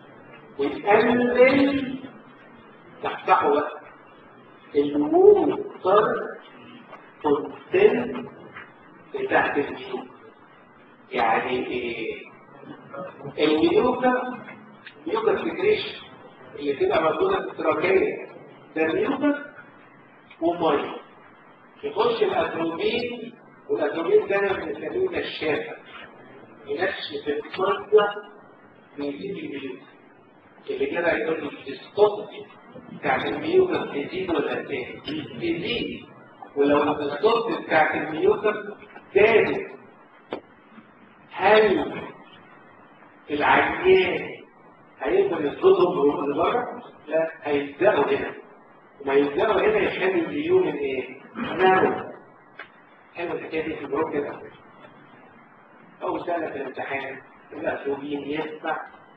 [SPEAKER 2] ويقلل تفتحه بقى الووتر كونتنت بتاعت الميوكا يعني ايه الميوكا ميوكا سكريشن اللي تبقى موجوده في التراكيه ده ميوكا وميه يخش الاتروبين والأدوبين ده بنسميه نشافة ينشف المادة ويزيد الميوكا اللي كده يقول لي الفيسكوسيتي بتاعت الميوكا تزيد ولا تزيد؟ تزيد ولو الفيسكوسيتي بتاعت الميوكا زادت هل العيان هيقدر يصدهم ويروح لبره؟ لا هيلزقوا هنا وما يلزقوا هنا يخلي اليوم ايه؟ نارو حلو الحكايه دي في الجروب كده اول سنه في الامتحان الاسلوبيين يسمع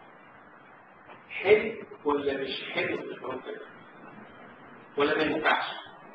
[SPEAKER 2] حلو ولا مش حلو في الجروب كده ولا ما ينفعش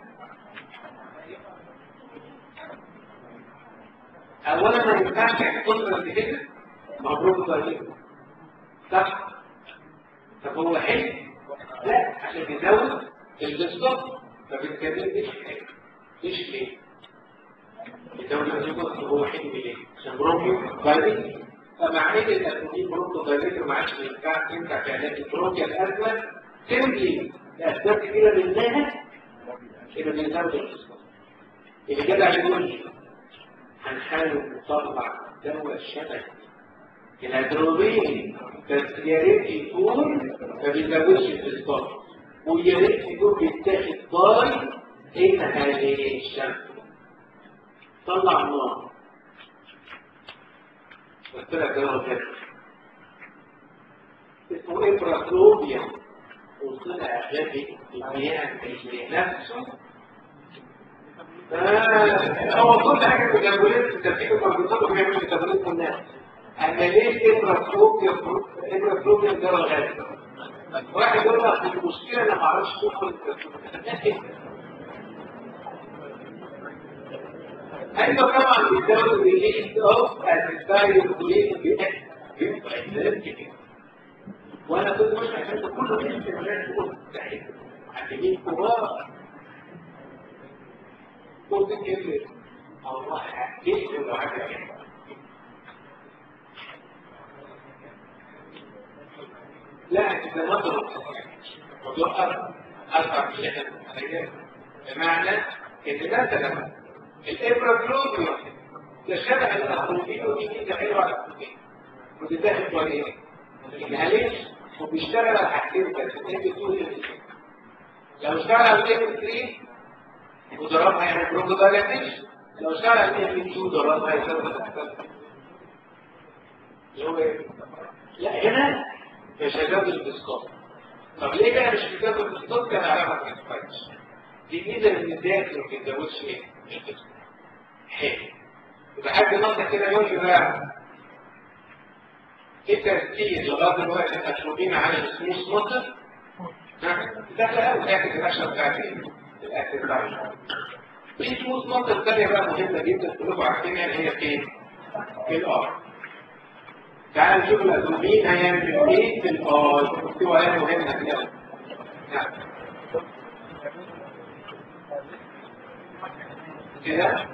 [SPEAKER 2] اولا ما ينفعش يعني تصل قد كده مبروك طريق صح طب هو حلو لا عشان يزود البسطة فبالتالي مش حلو مش ليه الدولة الجبر هو حلو ليه عشان برونكيو دايليتر فمعنى الأسودين برونكيو دايليتر ما عادش ينفع ينفع في علاج البرونكيا الأزمة تملي لأسباب كتيرة منها إنه بيزود البسطة اللي جدع يقول هنحاول نطلع دواء الشبك الادروبين بس يا ريت يكون ما بيزودش الفسفور ويا ريت يكون بيتاخد باي انهاليشن طلع النار قلت لك دواء كده اسمه ابراسلوبيا وطلع غبي بيعمل نفسه آه هو كل حاجه في الجنبولين في التركيب المربوطات بيعمل في تدريب الناس اما ليه الابراسلوبيا الابراسلوبيا ده غالي واحد يقول لك المشكله انا ما اعرفش ادخل ايوه طبعا بيزود الريليز اوف اسيتايل كولين بيبقى الكلام كده وانا كنت مش عشان كله بيحكي مجال تقول عشان كبار قلت كده الله حكيت له حاجه لا إذا نظر موضوع أربع مليون بمعنى إن مثلا الإبرافلوبيوم ده شبه الأخروبين ودي كده حلوة على الأخروبين وتتاخد طريقة الإنهاليش وبيشتغل على حاجتين بس اتنين بتقول لو اشتغل على الام 3 وضربها يعني بروكو دايلاتيش لو اشتغل على الام 2 ضربها يساوي اللي هو لا هنا مش هيزود الاسقاط طب ليه بقى مش بتاخد الصوت كان علامة ما تنفعش دي ميزة ان الداخل ما بيتزودش ايه؟ حلو يبقى حد نقطة كده يقول لي بقى ايه ترتيب لغاية دلوقتي الاتروبين على السموث مصر؟ سهلة قوي لكن الاشهر بتاعت ايه؟ الاكل بتاعت في سموث مصر ثانية بقى مهمة جدا كلكم عارفينها اللي هي فين؟ في الار تعال نشوف الاتروبين هيعمل ايه في الار مكتوب عليها مهمة كده نعم كده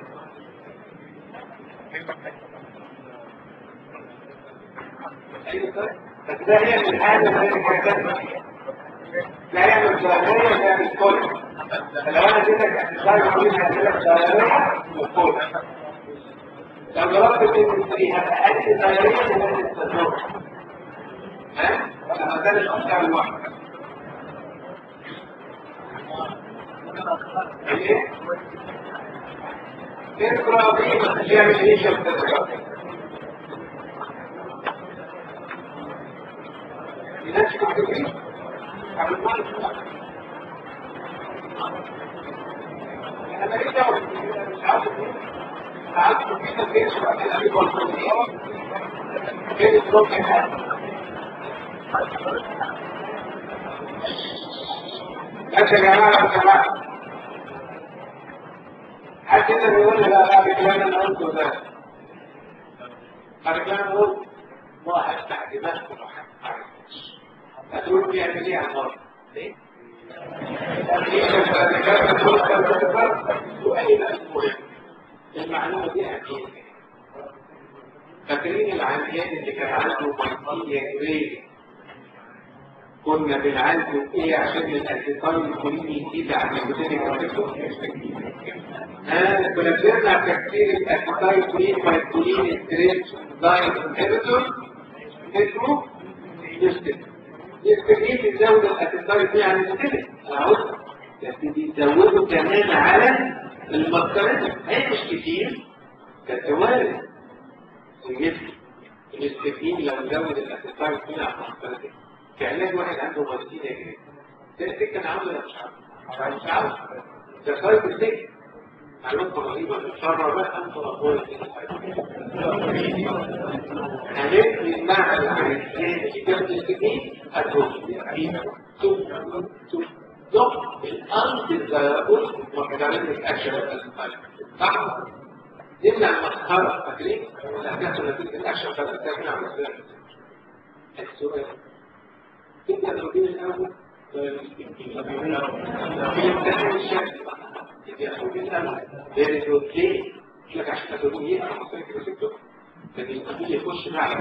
[SPEAKER 2] بس ده هي الحاجة اللي هي الحاجة لا يعمل ظاهرية لا يعمل كل فلو انا اديتك احتفال كل هعملك ظاهرية وكل لو ضربت بين فيها اقل ظاهرية من الاستثناء ها؟ فلما ده الاشياء الواحد ايه؟ تقرا بيه بس يعمل ايه شفت الناس كتير انا ليه دعوه مش عارف ساعات في تفكير شبه كده في كونفرنسيه فين الصوت كده بس يا جماعه لو سمحت حد كده بيقول لي بقى بعد الكلام اللي قلته ده بعد الكلام اللي قلته ما هفتح دماغكم لو حد هتقول بيعمل ايه على الارض ليه؟ المعلومة دي أكيد فاكرين العميان اللي كان عنده ميتية جريد كنا بنعالجه ايه عشان الانتقال الكلين يزيد عن البوتينيك ها كنا بنرجع تفكير الانتقال الكلين مايكولين ستريس دايت انهبيتور اسمه يستك يستجيب يزود الأتنطار فيه عن السلك أعود بس بيزودوا كمان على المسكرات هي مش كتير بس وارد الجسم الاستجيب لو زود الأتنطار فيه عن المسكرات كعلاج واحد عنده مرسين يا جريد ده السك كان عامله مش عارف مش عارف ده صايب السك معلومة رهيبة الشر بقى أنت أقوال هنبني المعنى العريسين في جنب السكين هتوصل تو تو ضغط الأندزايربل مكتبين الأكشن والأسفل صح؟ نمنع المسخرة فاكرين؟ الأحداث نتيجة الأكشن فالأسفل على الأسفل السؤال كنت أتوقين الأول في الامتحان الشكل يأخذ الأمر ذلك ليه؟ لك عشان تقولون ايه حصل كده سكتور لكن القبيل يخش مع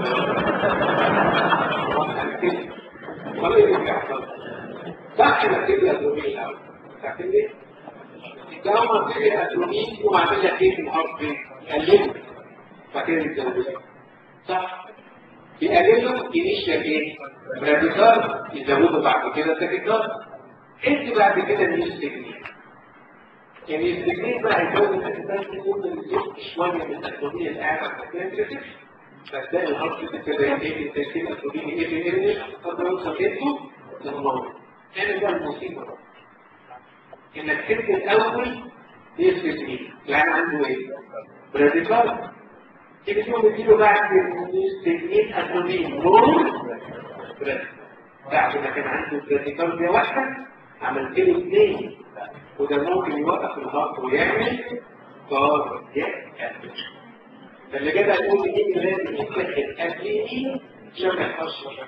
[SPEAKER 2] ولا يرجع يحصل صح انك تبقى اترومين الاول تعرفين ليه؟ الجامعة تبقى اترومين وعمل لك ايه في الارض يقلله فكده يتزوجها صح بيقلله ينشل ايه؟ راديكال يزودوا بعد كده تكيكال انت بعد كده نيوز يعني الاثنين بقى هيكون الاساس يكون الجزء شويه من الاسوديه القاعده بتاعت فتلاقي الهارت كده ايه التركيب الاسوديه ايه في ايه قد يوصل جسمه للموت كان ده المصيبه انك تبدا الاول يثبت مين يعني عنده ايه براديكال تيجي تقوم تديله بعد تكنيك اسوديه مور بعد ما كان عنده براديكال دي واحده عملت له اثنين وده ممكن يوقف الضغط ويعمل ضغط يأكل فاللي كده يقول لي ايه لازم يتاخد اكليني شبه حشر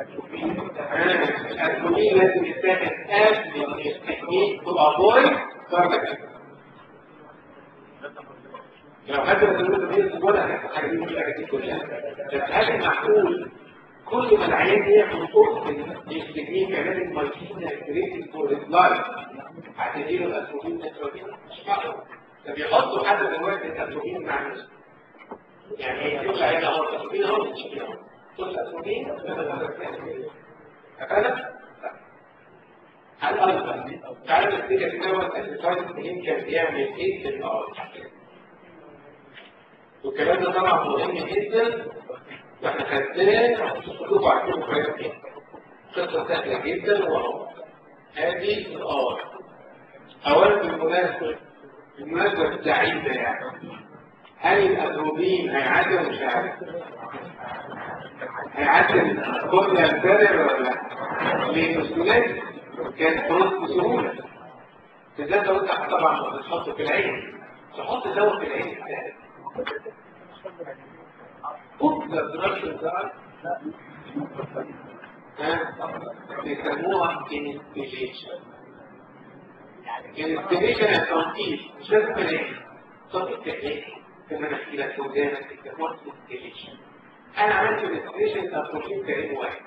[SPEAKER 2] الأكلين لازم يتاخد قبل التكنيك تبقى بوي درجة لو حد ما تقول لي ولا هيحصل حاجه دي مش حاجه دي كلها بس هل معقول كل ما العيان ياخد قرص التكنيك علاج المايكينا كريتيف فور لايف هتديله الاسوبين نتروبين مش معقول ده بيحطوا حد دلوقتي الاسوبين مع نفسه يعني هيديله العيان اهو الاسوبين اهو مش اهو كل الاسوبين أفعلا؟ هل أيضا تعالى نفتكر دوت الاسوبين يمكن بيعمل ايه في الأرض والكلام ده طبعا مهم جدا واحنا خدناه شوفوا عارفين كويس ايه قصة سهلة جدا وهو هذه الآر أولا بالمناسبة بالمناسبة السعيدة يعني هل الأتروبين هيعدي ولا مش هيعدي؟ هيعدي كل الفرق ولا لا؟ ليه مسؤولية كانت حروف بسهولة بالذات لو انت طبعا بتحطه في العين تحط دواء في العين ازاي؟ كتلة دراسة الزرع بيسموها انستيليشن انستيليشن التنقيل مش لازم في العين طب انت ايه؟ كما نحكي لك ودانك بيسموها انستيليشن انا عملت انستيليشن تنقيل في عين واحد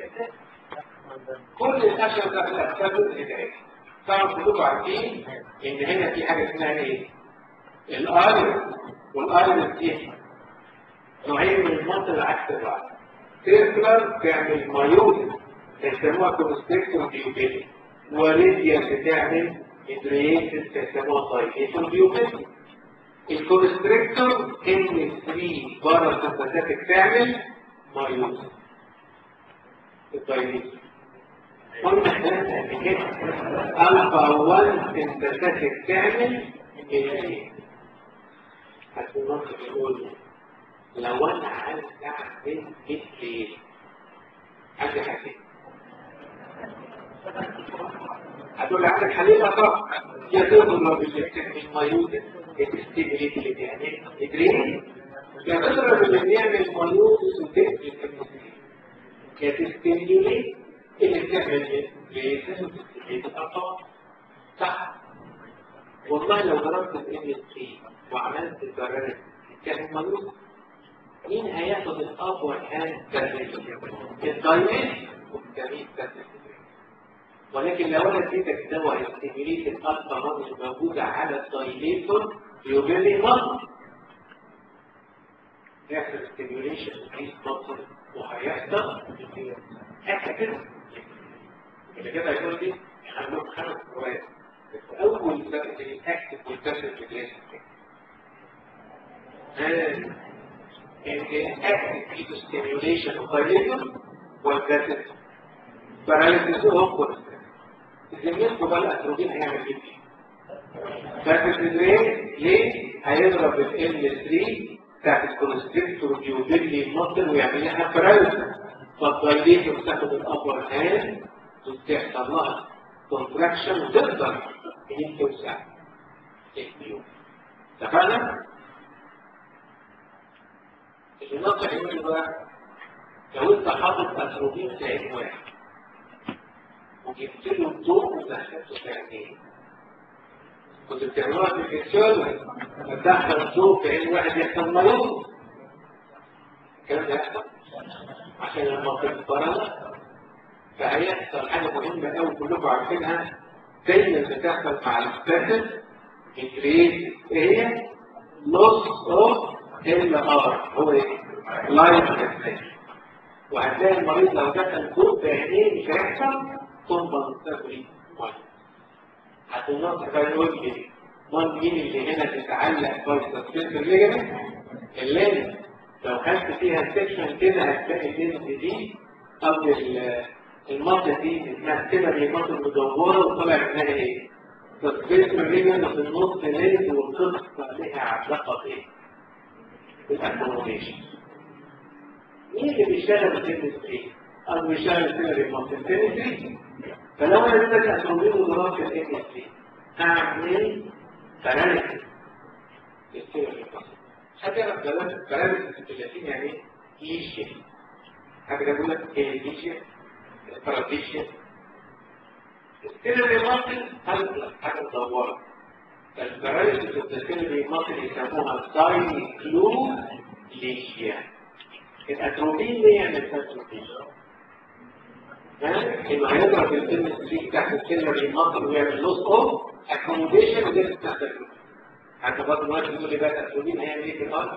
[SPEAKER 2] كل الاشياء بتاعت الاكتاب الاداريه طبعا كلكم عارفين ان هنا في حاجه اسمها ايه؟ الايرون والايرون دي نوعين من المنطقه عكس بعض سيركلر تعمل مايوز يسموها كونستريكتور بيوبيلي وريديال بتعمل ادريتس يسموها دايليتور بيوبيلي الكونستريكتور ان 3 بره السمباتيك تعمل مايوز الدايليتور قلنا احنا قبل كده الفا 1 سمباتيك تعمل ايه هتنطق يقول لو انا عايز اعمل ايه عندي حاجتين هتقول لي عندك حليل اطراف يا تضرب اللي بتعمل مايوز الستيبليتي اللي بتعمل ادريني يا تضرب اللي بيعمل مايوز وتقفل يا تستيميوليت اللي بتعمل ريسس وتستيميوليت الاطراف صح والله لو ضربت الام اس وعملت البرامج كان مايوز مين هياخد الاب والهان الدايمين والجميل ولكن لو انا اديتك دواء استيميليت الالفا مش موجوده على الدايليتور يوجد لي مصر يحصل استيميوليشن في مصر وهيحصل اكتر اللي كده هيقول لي عندهم خمس فوائد بس اول فرق بين الاكتف والباسف في الجهاز active fetal stimulation of dilator والباسف paralysis of course زميلكم بقى الاتروجين هيعمل ايه باسف ليه؟ ليه؟ هيضرب ال L3 بتاعت الكونستريكتور بيوبيلي المصدر ويعمل لها paralysis فالدايليتور تاخد الابر هاند وتحصل لها كونتراكشن وتقدر هي توسع البيوت اتفقنا؟ النقطة يقول بقى لو انت حاطط اتروبين في عين واحد وجبت له الضوء ودخلته في عينيه كنت بتعملوها في الفيسيولوجي تدخل الضوء في عين واحد يحصل مريض الكلام ده يحصل عشان لما تتفرج فهيحصل حاجة مهمة قوي كلكم عارفينها دايما بتحصل مع الستاتس الكريت ايه هي؟ لوس اوف ال ار هو ايه؟ لايف ريفلكشن وهتلاقي المريض لو دخل ضوء بعينيه مش هيحصل كومبنساتوري مايند هتنص بقى يقول لي مال مين اللي هنا تتعلق بالسسبنس الليجمنت اللينس لو خدت فيها سيكشن كده هتلاقي اللينس دي او المصل دي اسمها سيلري مصل مدوره وطلع منها ايه؟ سسبنس الليجمنت في النص لينس والقصه ليها علاقه بايه؟ بالاكوموديشن مين اللي بيشتغل في الكيمستري او بيشتغل في الكيمستري فلو انا بدك اتوبيل ودراسه في الكيمستري هعمل باراليسيس حاجه باراليسيس في اللاتين يعني ليشيا حاجه بقول لك ايه ليشيا باراليشيا السيلري ماسل حاجه مدوره الباراليسيس في السيلري ماسل يسموها سايكلوليشيا الاتروبين ليه يعمل اتروبين انه هيضرب الام 3 تحت الكلمه المصل ويعمل لوس اوف اكوموديشن وده تستخدم حتى برضه الوقت يقول لي بقى الاتروبين هيعمل ايه في الارض؟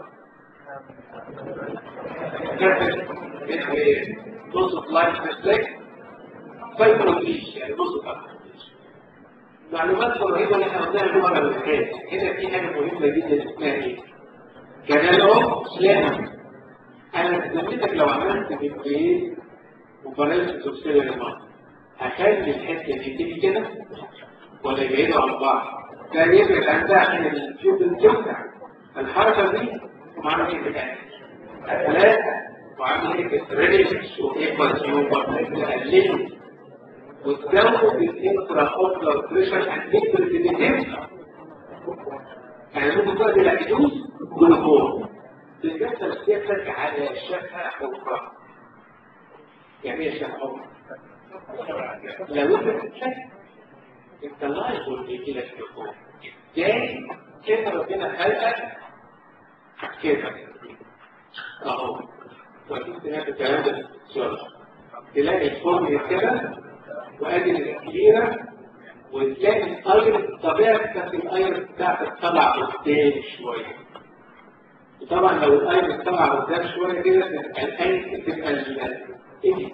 [SPEAKER 2] لوس اوف لايف ريفلكس فايبروبليش يعني لوس اوف معلومات رهيبه اللي احنا قلناها المره اللي فاتت هنا في حاجه مهمه جدا اسمها ايه؟ كانال اوف سلام انا ذمتك لو عملت بالبريد وباراليسيس اوف سيلر هخلي الحته دي تيجي كده ولا يبعدوا عن بعض ده يبعد عن ده عشان الفيوبل توسع الحركه دي معنى ايه بتاعي ثلاثه وعامل ايه كستريتش وايكوال تيوبر تقلله وتزود الانترا اوبلر بريشر هتكبر الديتيل يعني ممكن تقعد الحدوث جلوكوز تتكسر سياسك على الشفه حمراء يعني ايه شفه حمراء؟ لو انت بتتشك انت لايف بيجي لك جلوكوز ازاي كده ربنا خلقك كده اهو فكنت سمعت الكلام ده سؤال تلاقي الفورم كده وادي الكبيره وتلاقي الاير طبيعه بتاعت الاير بتاعتك طلع قدام شويه وطبعا لو الاير طلع قدام شويه كده تبقى الاير تبقى ال ايه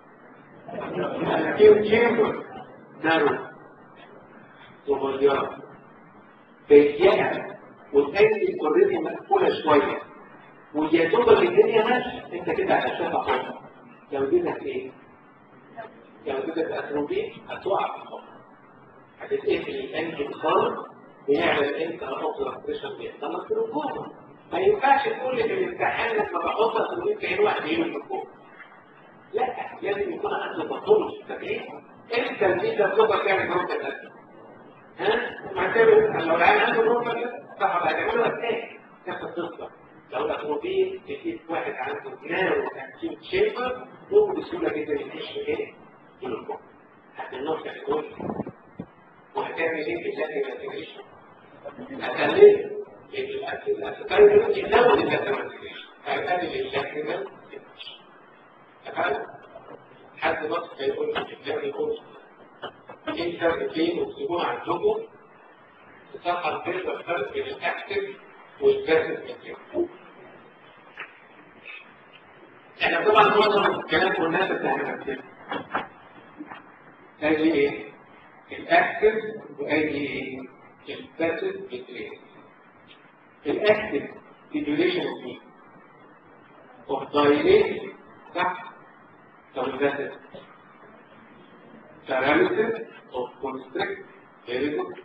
[SPEAKER 2] الكيو تشامبر نارو صغيره ضيقه والاير اوريدي مقفوله شويه ويا دوبك الدنيا ماشيه انت كده على شفا حمر لو اديتك ايه؟ لو اديتك اتروبيك هتقع في الحمر هتتقفل الانجل خالص ويعمل انت اوفر بريشر بيحصل في الركوب ما ينفعش تقول لي في الامتحان لما بحط اتروبيك في عين واحد يجي الركوب لا لازم يكون عنده تطور تدريب انت الميزه بتقدر تعمل نقطه الاسد ها؟ معتبر لو العيال عنده نقطه كده صح هتعملها ازاي؟ نفس القصه لو الاتروبين تجيب واحد عنده نارو اكتيف شيبر ممكن بسهوله جدا يخش ايه؟ في الكون هتنقص الكون وهتعمل ايه في اللاكي ماتيريشن؟ هتخليه الاسكايدر يزود اللاكي ماتيريشن هيقلل اللاكي ماتيريشن تمام؟ حد بس هيقول لك اللاكي كورس ايه الفرق بين وتسيبوها عندكم تصحى الفرق الفرق بين الاكتف والباسف ماتيريال احنا طبعا معظم الكلام قلناه في التعليمات ادي ايه الاكتف وادي ايه الباسف ماتيريال الاكتف سيميوليشن دي اوف دايليت صح طب الباسف paralysis of constrict very good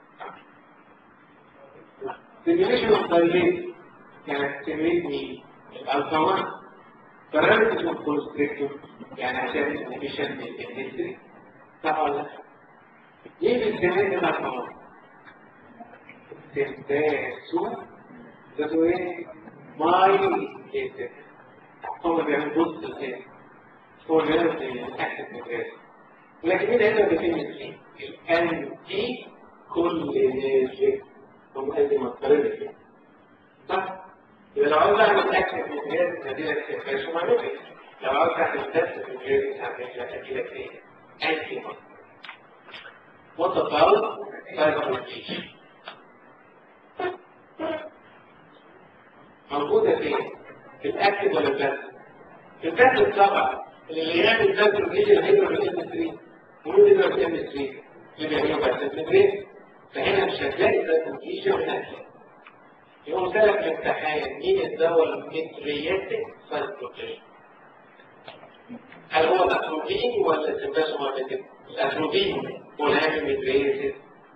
[SPEAKER 2] stimulation of dilate يعني stimulate مين الالفا 1 paralysis of constrictor يعني هتعمل inhibition للإنهستري صح ولا لا؟ ليه بتستعمل الالفا 1 تنتاسو ده ايه؟ ماي كيسر هو بيعمل بوست الثاني هو بيعمل الاكتف مجال لكن هنا هنا بيتم فيه الانتي كولينيرجيك ومقدم الطريق صح؟ يبقى لو عاوز اعمل اكل في الجهاز هدي لك سيرفاش ومعلومه لو عاوز اعمل تست في الجهاز هعمل لك ادي لك ايه؟ انتي مصر What about psychoeducation? موجودة فين؟ في الأكل ولا البث؟ في البث طبعا اللي يعمل بث الجيش اللي هيبقى في الام 3 ومين اللي يبقى في الام 3؟ اللي بيعملوا بث الفيدرين فهنا مش هتلاقي بث الجيش ولا أكل يقوم سألك الامتحان مين الدواء المترياتك سايكلوتين هل هو الأتروبين ولا السمباسومابيتين؟ الأتروبين هو الهامي مترياتك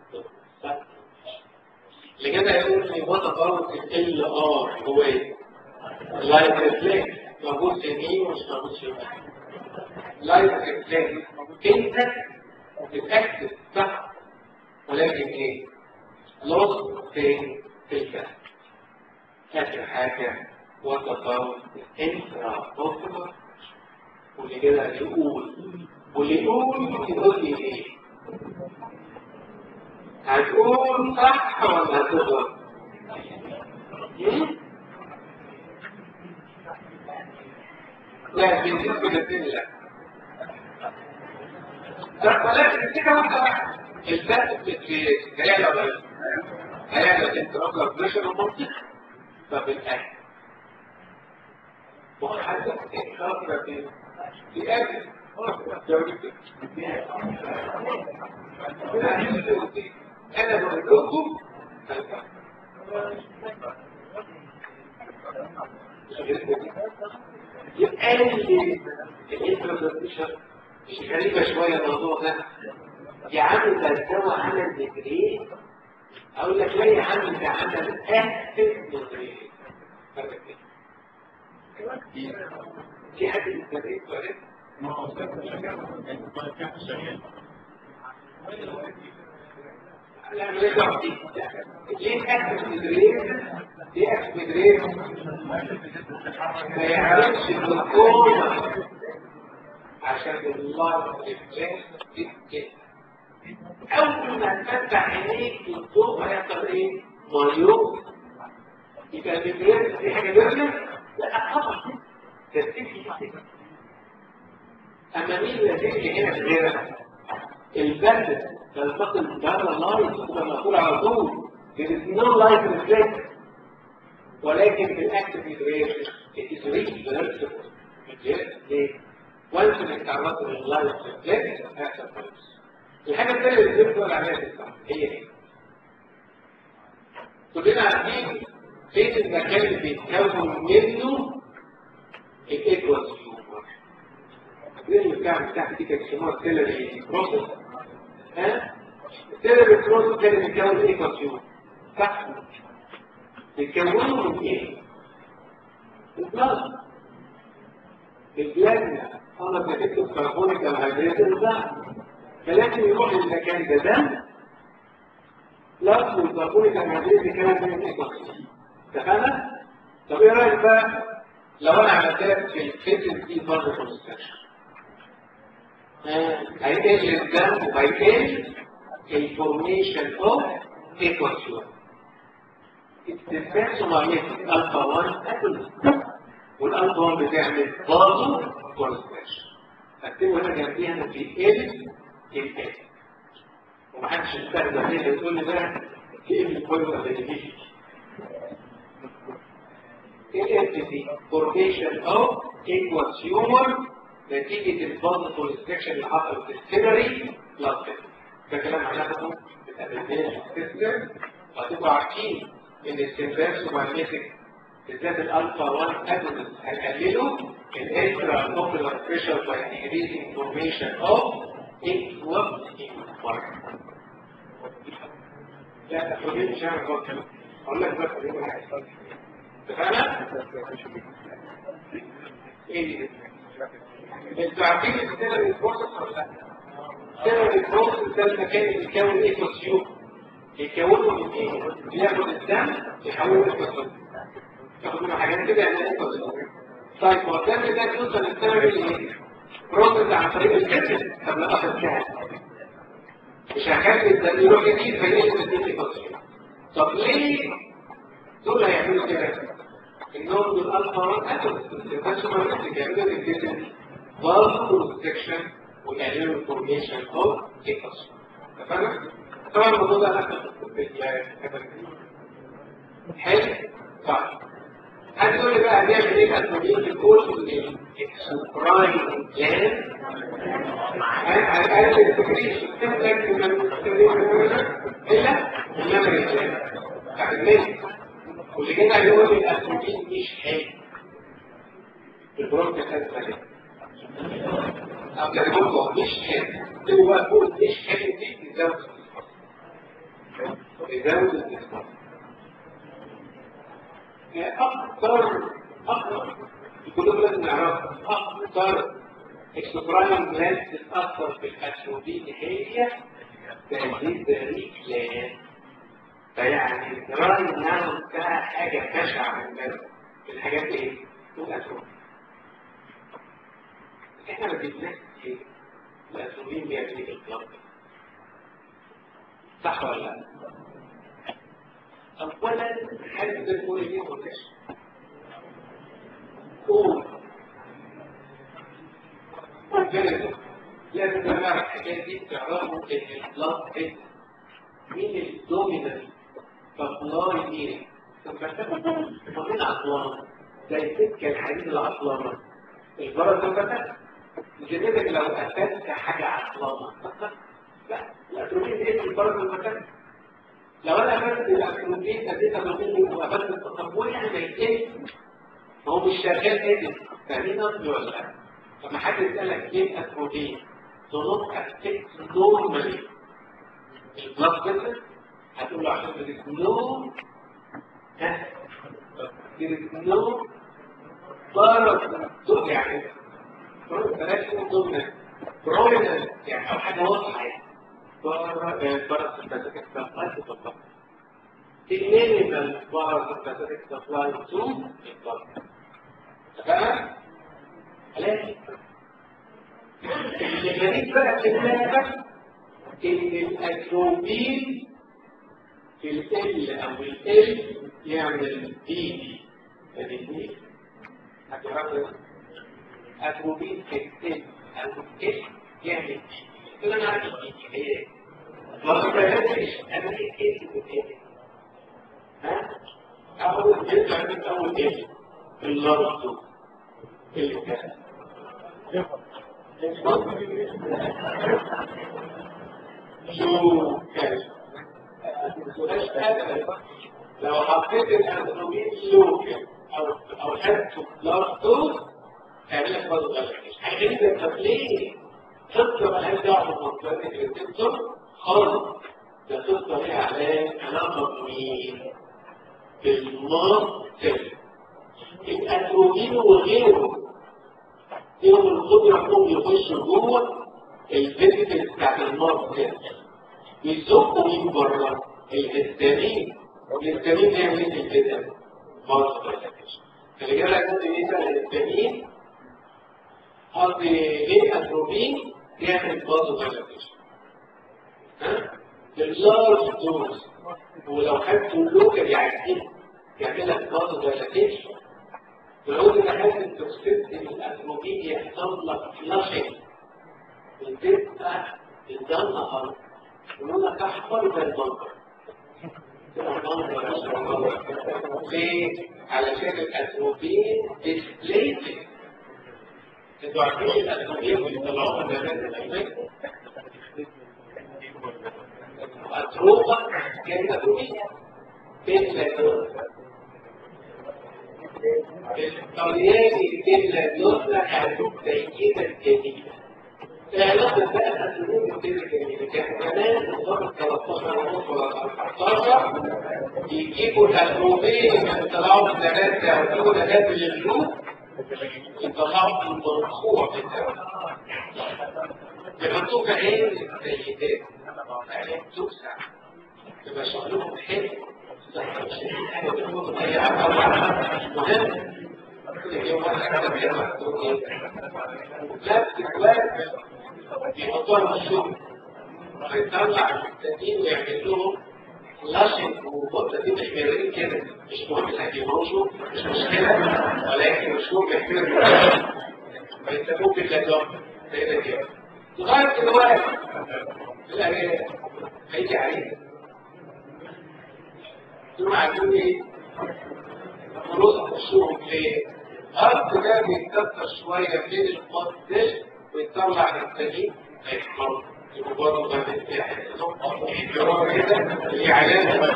[SPEAKER 2] اللي كده يقول لي وات اباوت ال ار هو ايه؟ لايت ريفلكس موجود في يمين ومش موجود في يمين لايت ريفلكس انت بتاكد صح ولكن ايه؟ لوس في في الفهم آخر حاجة وات اباوت انترا اوكولار واللي كده يقول واللي يقول يقول لي ايه؟ هتقول صح ولا هتغلط؟ لا بالنسبة للدنيا لا ولكن كده وانت الفرق في هيعلى بس هيعلى الانتراكلر بريشر ومنطق فبالأكل وحتى خاطرة في في أكل أنا بقول لكم يقلل الانترودكشن مش غريبة شوية الموضوع ده يا عم ده الدواء عمل ديجري اقول لك لا يا عم ده عمل اكتف ديجري في حد يستفيد ولا
[SPEAKER 3] ما هو كان شغال
[SPEAKER 2] لا ما يقدر ليه اكتف ديجري ليه اكتف ديجري ما يعرفش الدكتور عشان الله ريفلكس جدا اول ما تفتح عينيك الضوء هيحصل ايه؟ مايوب يبقى الريفلكس دي حاجه جميله لا طبعا ترتيب اما مين اللي هتيجي هنا غيرها؟ البرد تلتقط بهذا اللايت تبقى مقفول على طول there is no light reflex ولكن في الاكتف ريفلكس it is reversible ليه؟ وانت انك تعرضت لللايف ريفلكس هيحصل خالص الحاجه الثانيه اللي بتقول عليها في الصح هي ايه؟ كلنا عارفين فين المكان اللي بيتكون منه الايكوال تيومر اللي بتاع بتاعت دي كانت اسمها السيلري بروسس ها؟ السيلري بروسس كان بيتكون الايكوال تيومر صح؟ بيتكونوا من ايه؟ البلازما البلازما انا بتكتب كربونيك الهيدرات ده فلازم يروح للمكان ده ده لازم الكربونيك الهيدرات كمان من الايكوسيستم اتفقنا؟ طب ايه رايك بقى لو انا عملت لك في الفيتنس دي برضه كونستراكشن هيقل الدم وهيقل الفورميشن اوف ايكوسيستم التسبيح سمعيتي الفا 1 اكل والالفا 1 بتعمل برضه كونستراكشن اكتبه هنا جنبيها ان في ال ال ومحدش يستخدم هنا يقول لي ده في ال كويس ولا دي ال دي فورميشن اوف ايكوال تيومر نتيجة البلد كونستراكشن اللي حصل في السيلري بلاد ده كلام هناخده في الابليكيشن سيستم وهتبقوا عارفين ان السيمباس ومagnetic بالذات الالفا 1 اجونست هيقللوا الانترا اوكولار بريشر باي increasing formation of aqueous environment. لا تخرجين مش هعمل غلط اقول لك بس ايه اللي هيحصل اتفقنا؟ ايه دي؟ انتوا عارفين السيلري بروسس ولا لا؟ السيلري بروسس ده المكان اللي بيكون ايكوسيوم يكونوا من ايه؟ بياخد الدم يحوله ايكوسيوم ياخد منه حاجات كده يعني ايكوسيوم طيب هو الدم ده بيوصل للسيلري ايه؟ بروسس عن طريق الجسد طب لا اخد كام؟ مش هخلي الدم يروح يزيد فيقلب الدم ايكوسيوم طب ليه دول هيعملوا كده؟ انهم دول الفا 1 اتومز بس ما بيعملوا الجسد برضه بروتكشن ويعملوا الفورميشن اوف ايكوسيوم اتفقنا؟ طبعا الموضوع ده انا حلو طيب حد يقول لي بقى هنعمل ايه كاتبين في الكورس الاكسوبراين جان هنقلل التكريس تمسك من الا الميموري جان بتاع الميل واللي كده هيقول لي الاسبوتين مش حلو البروك كانت حلو او كاتبوه مش حلو هو بقى فوق مش حلو دي تزود يزود الاستثمار أكثر أكثر كلهم لازم نعرفها أكثر اكسوبراين جلاند تتأثر في الأسودين هي تهديد الرجلان فيعني رأي الناس بتاع حاجة بشعة من الناس الحاجات ايه؟ الأسود احنا ما بنلاقي ايه؟ الأسودين بيعمل ايه الضغط صح ولا لا؟ اولا حاجه زي كل دي ولاش قول لازم نعرف الحاجات دي تعرفوا ان البلاد هيد مين الدومينانت سبلاي مين ومين عطلانه زي السكه الحديد العطلانه البرد ده جنبك لو اخدت حاجه عطلانه لا الاتروبين ايه البرد المكان لو انا اخدت الاتروبين اديت اتروبين وقفلت التطور يعني ما يتم ما هو مش شغال ادم فاهمين قصدي ولا لا؟ لما حد يسالك ايه الاتروبين تنط افكت نورمالي البلاد فيسل هتقول له عشان there is no ها there is no بارا يعني بلاش نقول prominent يعني او حاجه واضحه يعني بارا بارا سمباثيك سبلاي تو الضغط المينيمال بارا سمباثيك سبلاي تو الضغط تمام؟ لكن اللي غريب بقى في المادة ان الاتروبين في ال او ال يعمل دي دي دي هتعرفوا اتروبين في ال او ال يعمل دي كده انا عارف دي هي ايه ما تبقاش انا ايه ايه ها اول ايه عندك اول ايه اللفظ اللي كان شو كان لو حطيت الانسولين لوكال او او خدته بلاس دوز هيعمل لك برضه غلط هيجيب طب ليه؟ قصه مالهاش دعوه بالمنطقه الريسبتور خالص ده قصه ليها علاج علاقه بمين؟ بالمصل الاتروبين وغيره لهم القدره انهم يخشوا جوه الفيزيكال بتاعت المصل يزقوا من بره الهستامين الهستامين يعمل ايه في الجسم؟ مصل اللي جاب لك ممكن يسال الهستامين قصدي ليه اتروبين يعمل بازو دايلاتيشن ها؟ اللارج دوز ولو خدته لوكال يعني يعمل لك بازو دايلاتيشن ولو انت خدت التوكسيد الاتروبين يحصل لك فلاشنج وتبقى الدم أرض يقول لك أحمر زي البنكر ليه؟ علشان الأتروبين ديسبليتنج انتوا عارفين الأتروبين بيطلعوها من الأماكن أتروبة كانت أتروبين بيتلاتون الطرياني البيتلاتون كانت سيدة جديدة العلاقة بقى الأسلوب الفيزيكال كان زمان نظام 13 ونص ولا 14 يجيبوا الأسلوبين يطلعوا الثلاثة ويجيبوا ثلاثة للجنوب يطلعوا المرفوع بتاعه يحطوه في عين السيدات عين توسع يبقى شغلهم حلو مهم كل يوم واحد كده لا تتواجد يحطوها في الشغل هيطلع التانيين ويعمل لهم لاشنج وبطة دي محمرين كده مش مهم هيجيبوشوا مش مشكلة ولكن مش مهم يحمروا فيسموه باللجام زي كده لغاية دلوقتي الأغاني هيجي عليه دول عايزين ايه؟ فلوس خشوهم ليه؟ الأرض ده بيتكسر شوية بين القط ده ويطلع التانيين هيتكرر يبقى برضه ده بيتاحد يروح كده اللي علامة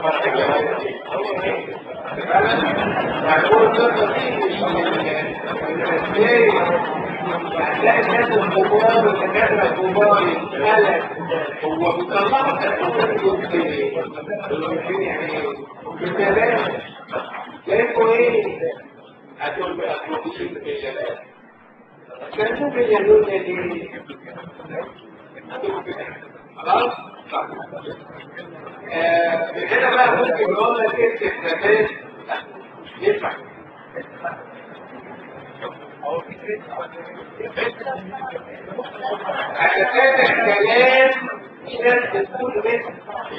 [SPEAKER 2] معلومة ده مفيش ازاي هتلاقي الناس الكبار والدكاترة الكبار يتقلق هو بيطلعوا تكون يعني ببلاش لقيتوا ايه؟ هتقول بقى مفيش بالجلال كانوا بيعملوا دي خلاص هنا بقى ممكن نقول لك اكتب زمان ينفع علشان الكلام في ناس بتقول مثل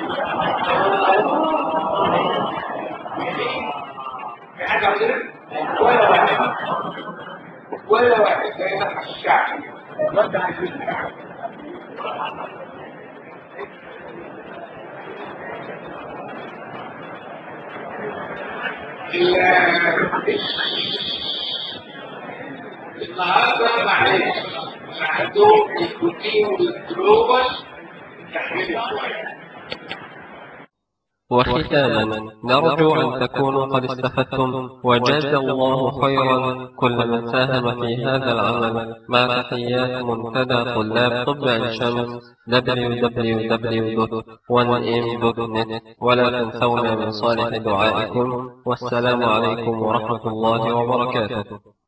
[SPEAKER 2] في حاجة غير ولا واحد ولا واحد زي نفس الشعب النهارده معلش عندهم البروتين والجلوبال تحويل شويه
[SPEAKER 1] وختاما نرجو أن تكونوا قد استفدتم وجاز الله خيرا كل من ساهم في هذا العمل مع تحيات منتدى طلاب طب عين شمس www.1m.net ولا تنسونا من صالح دعائكم والسلام عليكم ورحمة الله وبركاته